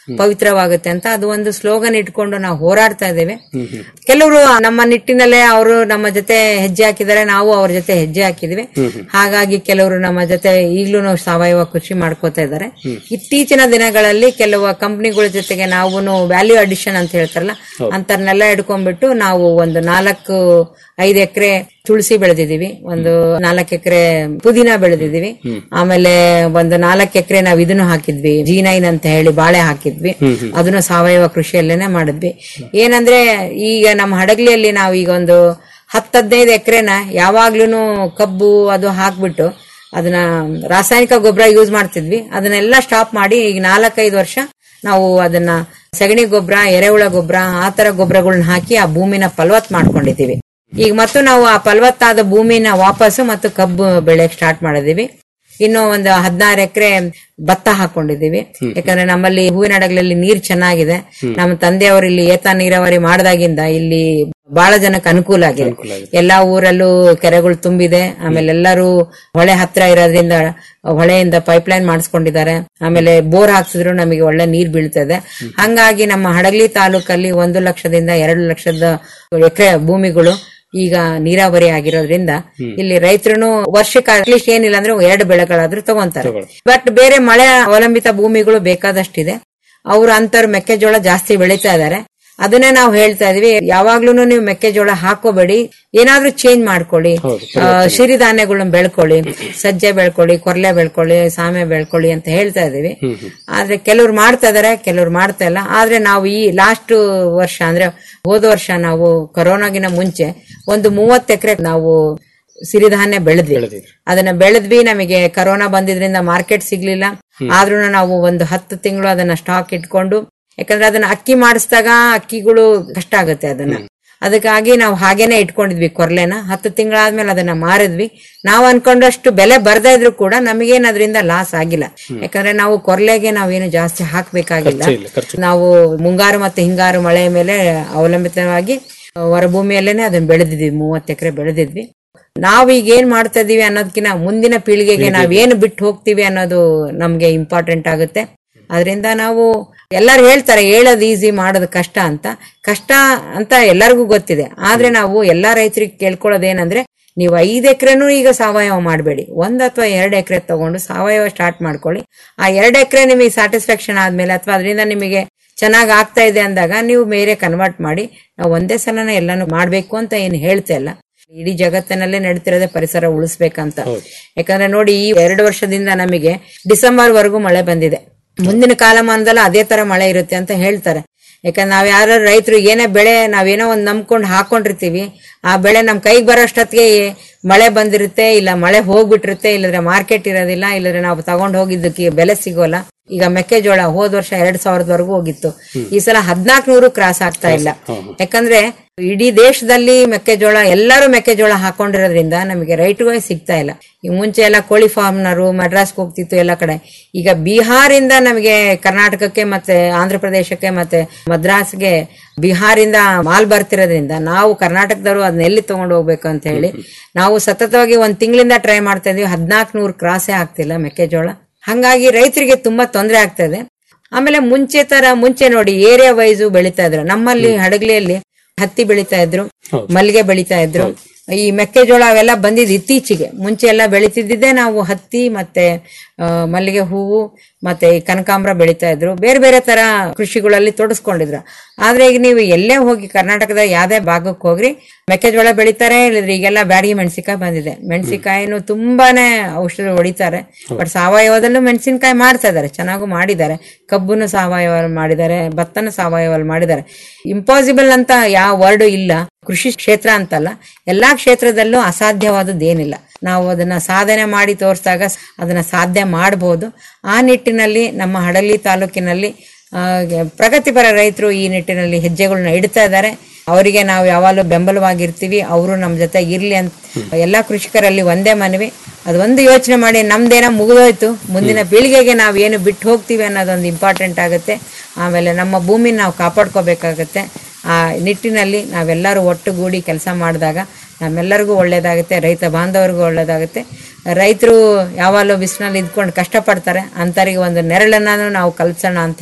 ಪವಿತ್ರವಾಗುತ್ತೆ ಅಂತ ಅದು ಒಂದು ಸ್ಲೋಗನ್ ಇಟ್ಕೊಂಡು ನಾವು ಹೋರಾಡ್ತಾ ಇದ್ದೇವೆ ಕೆಲವರು ನಮ್ಮ ನಿಟ್ಟಿನಲ್ಲೇ ಅವರು ನಮ್ಮ ಜೊತೆ ಹೆಜ್ಜೆ ಹಾಕಿದ್ದಾರೆ ನಾವು ಅವ್ರ ಜೊತೆ ಹೆಜ್ಜೆ ಹಾಕಿದ್ವಿ ಹಾಗಾಗಿ ಕೆಲವರು ನಮ್ಮ ಜೊತೆ ಈಗ್ಲೂ ಸಾವಯವ ಕೃಷಿ ಮಾಡ್ಕೋತಾ ಇದ್ದಾರೆ ಇತ್ತೀಚಿನ ದಿನಗಳಲ್ಲಿ ಕೆಲವು ಕಂಪನಿಗಳ ಜೊತೆಗೆ ನಾವು ವ್ಯಾಲ್ಯೂ ಅಡಿಷನ್ ಅಂತ ಹೇಳ್ತಾರಲ್ಲ ಅಂತರ್ನೆಲ್ಲ ಹಿಡ್ಕೊಂಡ್ಬಿಟ್ಟು ನಾವು ಒಂದು ನಾಲ್ಕು ಐದು ಎಕರೆ ತುಳಸಿ ಬೆಳೆದಿದೀವಿ ಒಂದು ನಾಲ್ಕು ಎಕರೆ ಪುದೀನ ಬೆಳೆದಿದೀವಿ ಆಮೇಲೆ ಒಂದು ನಾಲ್ಕು ಎಕರೆ ನಾವ್ ಇದನ್ನು ಹಾಕಿದ್ವಿ ಜಿ ನೈನ್ ಅಂತ ಹೇಳಿ ಬಾಳೆ ಹಾಕಿದ್ವಿ ಅದನ್ನು ಸಾವಯವ ಕೃಷಿಯಲ್ಲೇನೆ ಮಾಡಿದ್ವಿ ಏನಂದ್ರೆ ಈಗ ನಮ್ಮ ಹಡಗ್ಲಿಯಲ್ಲಿ ನಾವು ಈಗ ಒಂದು ಹತ್ತು ಹದಿನೈದು ಎಕರೆನ ಯಾವಾಗ್ಲೂ ಕಬ್ಬು ಅದು ಹಾಕ್ಬಿಟ್ಟು ಅದನ್ನ ರಾಸಾಯನಿಕ ಗೊಬ್ಬರ ಯೂಸ್ ಮಾಡ್ತಿದ್ವಿ ಅದನ್ನೆಲ್ಲ ಸ್ಟಾಪ್ ಮಾಡಿ ಈಗ ನಾಲ್ಕೈದು ವರ್ಷ ನಾವು ಅದನ್ನ ಸಗಣಿ ಗೊಬ್ಬರ ಎರೆಹುಳ ಗೊಬ್ಬರ ಆ ತರ ಗೊಬ್ಬರಗಳನ್ನ ಹಾಕಿ ಆ ಭೂಮಿನ ಫಲವತ್ ಮಾಡ್ಕೊಂಡಿದೀವಿ ಈಗ ಮತ್ತು ನಾವು ಆ ಫಲವತ್ತಾದ ಭೂಮಿನ ವಾಪಸ್ಸು ಮತ್ತು ಕಬ್ಬು ಬೆಳೆಯಕ್ ಸ್ಟಾರ್ಟ್ ಮಾಡಿದೀವಿ ಇನ್ನು ಒಂದು ಹದಿನಾರು ಎಕರೆ ಭತ್ತ ಹಾಕೊಂಡಿದೀವಿ ಯಾಕಂದ್ರೆ ನಮ್ಮಲ್ಲಿ ಹೂವಿನ ಹಡಗಲಲ್ಲಿ ನೀರ್ ಚೆನ್ನಾಗಿದೆ ನಮ್ಮ ತಂದೆಯವರು ಇಲ್ಲಿ ಏತ ನೀರಾವರಿ ಮಾಡಿದಾಗಿಂದ ಇಲ್ಲಿ ಬಹಳ ಜನಕ್ಕೆ ಅನುಕೂಲ ಆಗಿದೆ ಎಲ್ಲಾ ಊರಲ್ಲೂ ಕೆರೆಗಳು ತುಂಬಿದೆ ಆಮೇಲೆ ಎಲ್ಲರೂ ಹೊಳೆ ಹತ್ರ ಇರೋದ್ರಿಂದ ಹೊಳೆಯಿಂದ ಪೈಪ್ಲೈನ್ ಮಾಡಿಸ್ಕೊಂಡಿದ್ದಾರೆ ಆಮೇಲೆ ಬೋರ್ ಹಾಕ್ಸಿದ್ರು ನಮಗೆ ಒಳ್ಳೆ ನೀರ್ ಬೀಳ್ತದೆ ಹಂಗಾಗಿ ನಮ್ಮ ಹಡಗಲಿ ತಾಲೂಕಲ್ಲಿ ಒಂದು ಲಕ್ಷದಿಂದ ಎರಡು ಲಕ್ಷದ ಎಕರೆ ಭೂಮಿಗಳು ಈಗ ನೀರಾವರಿ ಆಗಿರೋದ್ರಿಂದ ಇಲ್ಲಿ ರೈತರು ವರ್ಷಕ್ಕೆ ಅಟ್ಲೀಸ್ಟ್ ಏನಿಲ್ಲ ಅಂದ್ರೆ ಎರಡು ಬೆಳೆಗಳಾದ್ರೂ ತಗೊಂತಾರೆ ಬಟ್ ಬೇರೆ ಮಳೆ ಅವಲಂಬಿತ ಭೂಮಿಗಳು ಬೇಕಾದಷ್ಟಿದೆ ಅವ್ರು ಅಂತವ್ರು ಮೆಕ್ಕೆಜೋಳ ಜಾಸ್ತಿ ಬೆಳೀತಾ ಇದಾರೆ ಅದನ್ನೇ ನಾವು ಹೇಳ್ತಾ ಇದೀವಿ ಯಾವಾಗ್ಲೂ ನೀವು ಮೆಕ್ಕೆಜೋಳ ಹಾಕೋಬೇಡಿ ಏನಾದ್ರೂ ಚೇಂಜ್ ಮಾಡ್ಕೊಳ್ಳಿ ಆ, ಸಿರಿಧಾನ್ಯಗಳನ್ನ ಬೆಳ್ಕೊಳ್ಳಿ ಸಜ್ಜೆ ಬೆಳ್ಕೊಳ್ಳಿ ಕೊರ್ಲೆ ಬೆಳ್ಕೊಳ್ಳಿ ಸಾಮೆ ಬೆಳ್ಕೊಳ್ಳಿ ಅಂತ ಹೇಳ್ತಾ ಇದೀವಿ ಆದ್ರೆ ಕೆಲವ್ರು ಮಾಡ್ತಾ ಇದಾರೆ ಕೆಲವ್ರು ಮಾಡ್ತಾ ಇಲ್ಲ ಆದ್ರೆ ನಾವು ಈ ಲಾಸ್ಟ್ ವರ್ಷ ಅಂದ್ರೆ ಹೋದ ವರ್ಷ ನಾವು ಕೊರೋನಾಗಿನ ಮುಂಚೆ ಒಂದು ಮೂವತ್ತು ಎಕರೆ ನಾವು ಸಿರಿಧಾನ್ಯ ಬೆಳೆದ್ವಿ ಅದನ್ನ ಬೆಳೆದ್ವಿ ನಮಗೆ ಕರೋನಾ ಬಂದಿದ್ರಿಂದ ಮಾರ್ಕೆಟ್ ಸಿಗ್ಲಿಲ್ಲ ಆದ್ರೂ ನಾವು ಒಂದು ಹತ್ತು ತಿಂಗಳು ಅದನ್ನ ಸ್ಟಾಕ್ ಇಟ್ಕೊಂಡು ಯಾಕಂದ್ರೆ ಅದನ್ನ ಅಕ್ಕಿ ಮಾಡಿಸಿದಾಗ ಅಕ್ಕಿಗಳು ಕಷ್ಟ ಆಗುತ್ತೆ ಅದನ್ನ ಅದಕ್ಕಾಗಿ ನಾವು ಹಾಗೇನೆ ಇಟ್ಕೊಂಡಿದ್ವಿ ಕೊರ್ಲೆನ ಹತ್ತು ತಿಂಗಳಾದ್ಮೇಲೆ ಅದನ್ನ ಮಾರಿದ್ವಿ ನಾವು ಅನ್ಕೊಂಡಷ್ಟು ಬೆಲೆ ಬರ್ದೇ ಇದ್ರು ಕೂಡ ನಮಗೇನ್ ಅದರಿಂದ ಲಾಸ್ ಆಗಿಲ್ಲ ಯಾಕಂದ್ರೆ ನಾವು ಕೊರ್ಲೆಗೆ ನಾವೇನು ಜಾಸ್ತಿ ಹಾಕ್ಬೇಕಾಗಿಲ್ಲ ನಾವು ಮುಂಗಾರು ಮತ್ತೆ ಹಿಂಗಾರು ಮಳೆ ಮೇಲೆ ಅವಲಂಬಿತವಾಗಿ ಹೊರಭೂಮಿಯಲ್ಲೇನೆ ಅದನ್ನ ಬೆಳೆದಿದ್ವಿ ಮೂವತ್ತು ಎಕರೆ ಬೆಳೆದಿದ್ವಿ ನಾವೀಗ ಏನ್ ಮಾಡ್ತಾ ಇದೀವಿ ಅನ್ನೋದಕ್ಕಿಂತ ಮುಂದಿನ ಪೀಳಿಗೆಗೆ ನಾವೇನು ಬಿಟ್ಟು ಹೋಗ್ತೀವಿ ಅನ್ನೋದು ನಮ್ಗೆ ಇಂಪಾರ್ಟೆಂಟ್ ಆಗುತ್ತೆ ಅದರಿಂದ ನಾವು ಎಲ್ಲರೂ ಹೇಳ್ತಾರೆ ಹೇಳೋದು ಈಸಿ ಮಾಡೋದು ಕಷ್ಟ ಅಂತ ಕಷ್ಟ ಅಂತ ಎಲ್ಲರಿಗೂ ಗೊತ್ತಿದೆ ಆದ್ರೆ ನಾವು ಎಲ್ಲಾ ರೈತರಿಗೆ ಕೇಳ್ಕೊಳ್ಳೋದೇನಂದ್ರೆ ನೀವು ಐದು ಎಕರೆನೂ ಈಗ ಸಾವಯವ ಮಾಡಬೇಡಿ ಒಂದ್ ಅಥವಾ ಎರಡು ಎಕರೆ ತಗೊಂಡು ಸಾವಯವ ಸ್ಟಾರ್ಟ್ ಮಾಡ್ಕೊಳ್ಳಿ ಆ ಎರಡು ಎಕರೆ ನಿಮಗೆ ಸ್ಯಾಟಿಸ್ಫ್ಯಾಕ್ಷನ್ ಆದ್ಮೇಲೆ ಅಥವಾ ಅದರಿಂದ ನಿಮಗೆ ಚೆನ್ನಾಗ್ ಆಗ್ತಾ ಇದೆ ಅಂದಾಗ ನೀವು ಬೇರೆ ಕನ್ವರ್ಟ್ ಮಾಡಿ ನಾವು ಒಂದೇ ಸಲನ ಎಲ್ಲಾನು ಮಾಡ್ಬೇಕು ಅಂತ ಏನು ಹೇಳ್ತಾ ಇಲ್ಲ ಇಡೀ ಜಗತ್ತಿನಲ್ಲೇ ನಡೀತಿರೋದೇ ಪರಿಸರ ಉಳಿಸ್ಬೇಕಂತ ಯಾಕಂದ್ರೆ ನೋಡಿ ಈ ಎರಡು ವರ್ಷದಿಂದ ನಮಗೆ ಡಿಸೆಂಬರ್ ವರೆಗೂ ಮಳೆ ಬಂದಿದೆ ಮುಂದಿನ ಕಾಲಮಾನದಲ್ಲಿ ಅದೇ ತರ ಮಳೆ ಇರುತ್ತೆ ಅಂತ ಹೇಳ್ತಾರೆ ಯಾಕಂದ್ರೆ ನಾವ್ ಯಾರು ರೈತರು ಏನೇ ಬೆಳೆ ನಾವೇನೋ ಒಂದ್ ನಂಬ್ಕೊಂಡು ಹಾಕೊಂಡಿರ್ತೀವಿ ಆ ಬೆಳೆ ನಮ್ ಕೈಗೆ ಬರೋಷ್ಟೊತ್ತಿಗೆ ಮಳೆ ಬಂದಿರುತ್ತೆ ಇಲ್ಲ ಮಳೆ ಹೋಗ್ಬಿಟ್ಟಿರುತ್ತೆ ಇಲ್ಲದ್ರೆ ಮಾರ್ಕೆಟ್ ಇರೋದಿಲ್ಲ ಇಲ್ಲದ್ರೆ ನಾವು ತಗೊಂಡ್ ಹೋಗಿದ್ದಕ್ಕೆ ಬೆಲೆ ಸಿಗೋಲ್ಲ ಈಗ ಮೆಕ್ಕೆಜೋಳ ಹೋದ ವರ್ಷ ಎರಡ್ ಸಾವಿರದವರೆಗೂ ಹೋಗಿತ್ತು ಈ ಸಲ ಹದ್ನಾಲ್ಕು ನೂರು ಕ್ರಾಸ್ ಆಗ್ತಾ ಇಲ್ಲ ಯಾಕಂದ್ರೆ ಇಡೀ ದೇಶದಲ್ಲಿ ಮೆಕ್ಕೆಜೋಳ ಎಲ್ಲರೂ ಮೆಕ್ಕೆಜೋಳ ಹಾಕೊಂಡಿರೋದ್ರಿಂದ ನಮಗೆ ರೈಟ್ಗಳೇ ಸಿಗ್ತಾ ಇಲ್ಲ ಈಗ ಮುಂಚೆ ಎಲ್ಲ ಕೋಳಿ ಫಾರ್ಮ್ನರು ಮಡ್ರಾಸ್ಗೆ ಹೋಗ್ತಿತ್ತು ಎಲ್ಲ ಕಡೆ ಈಗ ಬಿಹಾರಿಂದ ನಮಗೆ ಕರ್ನಾಟಕಕ್ಕೆ ಮತ್ತೆ ಆಂಧ್ರ ಪ್ರದೇಶಕ್ಕೆ ಮತ್ತೆ ಮದ್ರಾಸ್ಗೆ ಬಿಹಾರಿಂದ ಮಾಲ್ ಬರ್ತಿರೋದ್ರಿಂದ ನಾವು ಕರ್ನಾಟಕದವರು ಅದನ್ನ ಎಲ್ಲಿ ತಗೊಂಡು ಹೋಗ್ಬೇಕು ಅಂತ ಹೇಳಿ ನಾವು ಸತತವಾಗಿ ಒಂದ್ ತಿಂಗಳಿಂದ ಟ್ರೈ ಮಾಡ್ತಾ ಇದೀವಿ ಹದ್ನಾಲ್ಕು ನೂರು ಕ್ರಾಸೇ ಆಗ್ತಿಲ್ಲ ಮೆಕ್ಕೆಜೋಳ ಹಂಗಾಗಿ ರೈತರಿಗೆ ತುಂಬಾ ತೊಂದರೆ ಆಗ್ತಾ ಇದೆ ಆಮೇಲೆ ಮುಂಚೆ ತರ ಮುಂಚೆ ನೋಡಿ ಏರಿಯಾ ವೈಸು ಬೆಳಿತಾ ಇದ್ರು ನಮ್ಮಲ್ಲಿ ಹಡಗ್ಲಿಯಲ್ಲಿ ಹತ್ತಿ ಬೆಳಿತಾ ಇದ್ರು ಮಲ್ಲಿಗೆ ಬೆಳಿತಾ ಇದ್ರು ಈ ಮೆಕ್ಕೆಜೋಳ ಅವೆಲ್ಲ ಬಂದಿದ್ ಇತ್ತೀಚೆಗೆ ಮುಂಚೆ ಎಲ್ಲ ಬೆಳಿತಿದ್ದಿದ್ದೇ ನಾವು ಹತ್ತಿ ಮತ್ತೆ ಆ, ಮಲ್ಲಿಗೆ ಹೂವು ಮತ್ತೆ ಈ ಕನಕಾಂಬರ ಬೆಳಿತಾ ಇದ್ರು ಬೇರೆ ಬೇರೆ ತರ ಕೃಷಿಗಳಲ್ಲಿ ತೊಡಸ್ಕೊಂಡಿದ್ರು ಆದ್ರೆ ಈಗ ನೀವು ಎಲ್ಲೇ ಹೋಗಿ ಕರ್ನಾಟಕದ ಯಾವ್ದೇ ಭಾಗಕ್ಕೆ ಹೋಗ್ರಿ ಮೆಕ್ಕೆಜೋಳ ಬೆಳಿತಾರೆ ಇಲ್ಲದ್ರೆ ಈಗೆಲ್ಲ ಬ್ಯಾಡಗಿ ಮೆಣಸಿನಕಾಯಿ ಬಂದಿದೆ ಮೆಣಸಿನಕಾಯಿನು ತುಂಬಾನೇ ಔಷಧ ಹೊಡಿತಾರೆ ಬಟ್ ಸಾವಯವದಲ್ಲೂ ಮೆಣಸಿನಕಾಯಿ ಮಾಡ್ತಾ ಇದಾರೆ ಚೆನ್ನಾಗೂ ಮಾಡಿದ್ದಾರೆ ಕಬ್ಬುನು ಸಾವಯವ ಮಾಡಿದ್ದಾರೆ ಭತ್ತನು ಸಾವಯವ ಮಾಡಿದ್ದಾರೆ ಇಂಪಾಸಿಬಲ್ ಅಂತ ಯಾವ ವರ್ಡ್ ಇಲ್ಲ ಕೃಷಿ ಕ್ಷೇತ್ರ ಅಂತಲ್ಲ ಎಲ್ಲಾ ಕ್ಷೇತ್ರದಲ್ಲೂ ಅಸಾಧ್ಯವಾದದ್ದು ಏನಿಲ್ಲ ನಾವು ಅದನ್ನ ಸಾಧನೆ ಮಾಡಿ ತೋರಿಸಿದಾಗ ಅದನ್ನ ಸಾಧ್ಯ ಮಾಡಬಹುದು ಆ ನಿಟ್ಟಿನಲ್ಲಿ ನಮ್ಮ ಹಡಲಿ ತಾಲೂಕಿನಲ್ಲಿ ಆ, ಪ್ರಗತಿಪರ ರೈತರು ಈ ನಿಟ್ಟಿನಲ್ಲಿ ಹೆಜ್ಜೆಗಳನ್ನ ಇಡ್ತಾ ಇದ್ದಾರೆ ಅವರಿಗೆ ನಾವು ಯಾವಾಗಲೂ ಬೆಂಬಲವಾಗಿರ್ತೀವಿ ಅವರು ನಮ್ಮ ಜೊತೆ ಇರ್ಲಿ ಅಂತ ಎಲ್ಲಾ ಕೃಷಿಕರಲ್ಲಿ ಒಂದೇ ಮನವಿ ಅದೊಂದು ಯೋಚನೆ ಮಾಡಿ ನಮ್ದೇನೋ ಮುಗಿದೋಯ್ತು ಮುಂದಿನ ಪೀಳಿಗೆಗೆ ನಾವು ಏನು ಬಿಟ್ಟು ಹೋಗ್ತೀವಿ ಅನ್ನೋದೊಂದು ಇಂಪಾರ್ಟೆಂಟ್ ಆಗುತ್ತೆ ಆಮೇಲೆ ನಮ್ಮ ಭೂಮಿನ ನಾವು ಕಾಪಾಡ್ಕೋಬೇಕಾಗತ್ತೆ ಆ ನಿಟ್ಟಿನಲ್ಲಿ ನಾವೆಲ್ಲರೂ ಒಟ್ಟುಗೂಡಿ ಕೆಲಸ ಮಾಡಿದಾಗ ನಮ್ಮೆಲ್ಲರಿಗೂ ಒಳ್ಳೇದಾಗುತ್ತೆ ರೈತ ಬಾಂಧವರಿಗೂ ಒಳ್ಳೇದಾಗುತ್ತೆ ರೈತರು ಯಾವಾಗಲೂ ಬಿಸಿನಲ್ಲಿ ಇದ್ಕೊಂಡು ಕಷ್ಟಪಡ್ತಾರೆ ಅಂಥವ್ರಿಗೆ ಒಂದು ನೆರಳನ್ನು ನಾವು ಕಲ್ಸೋಣ ಅಂತ ಹೇಳಿ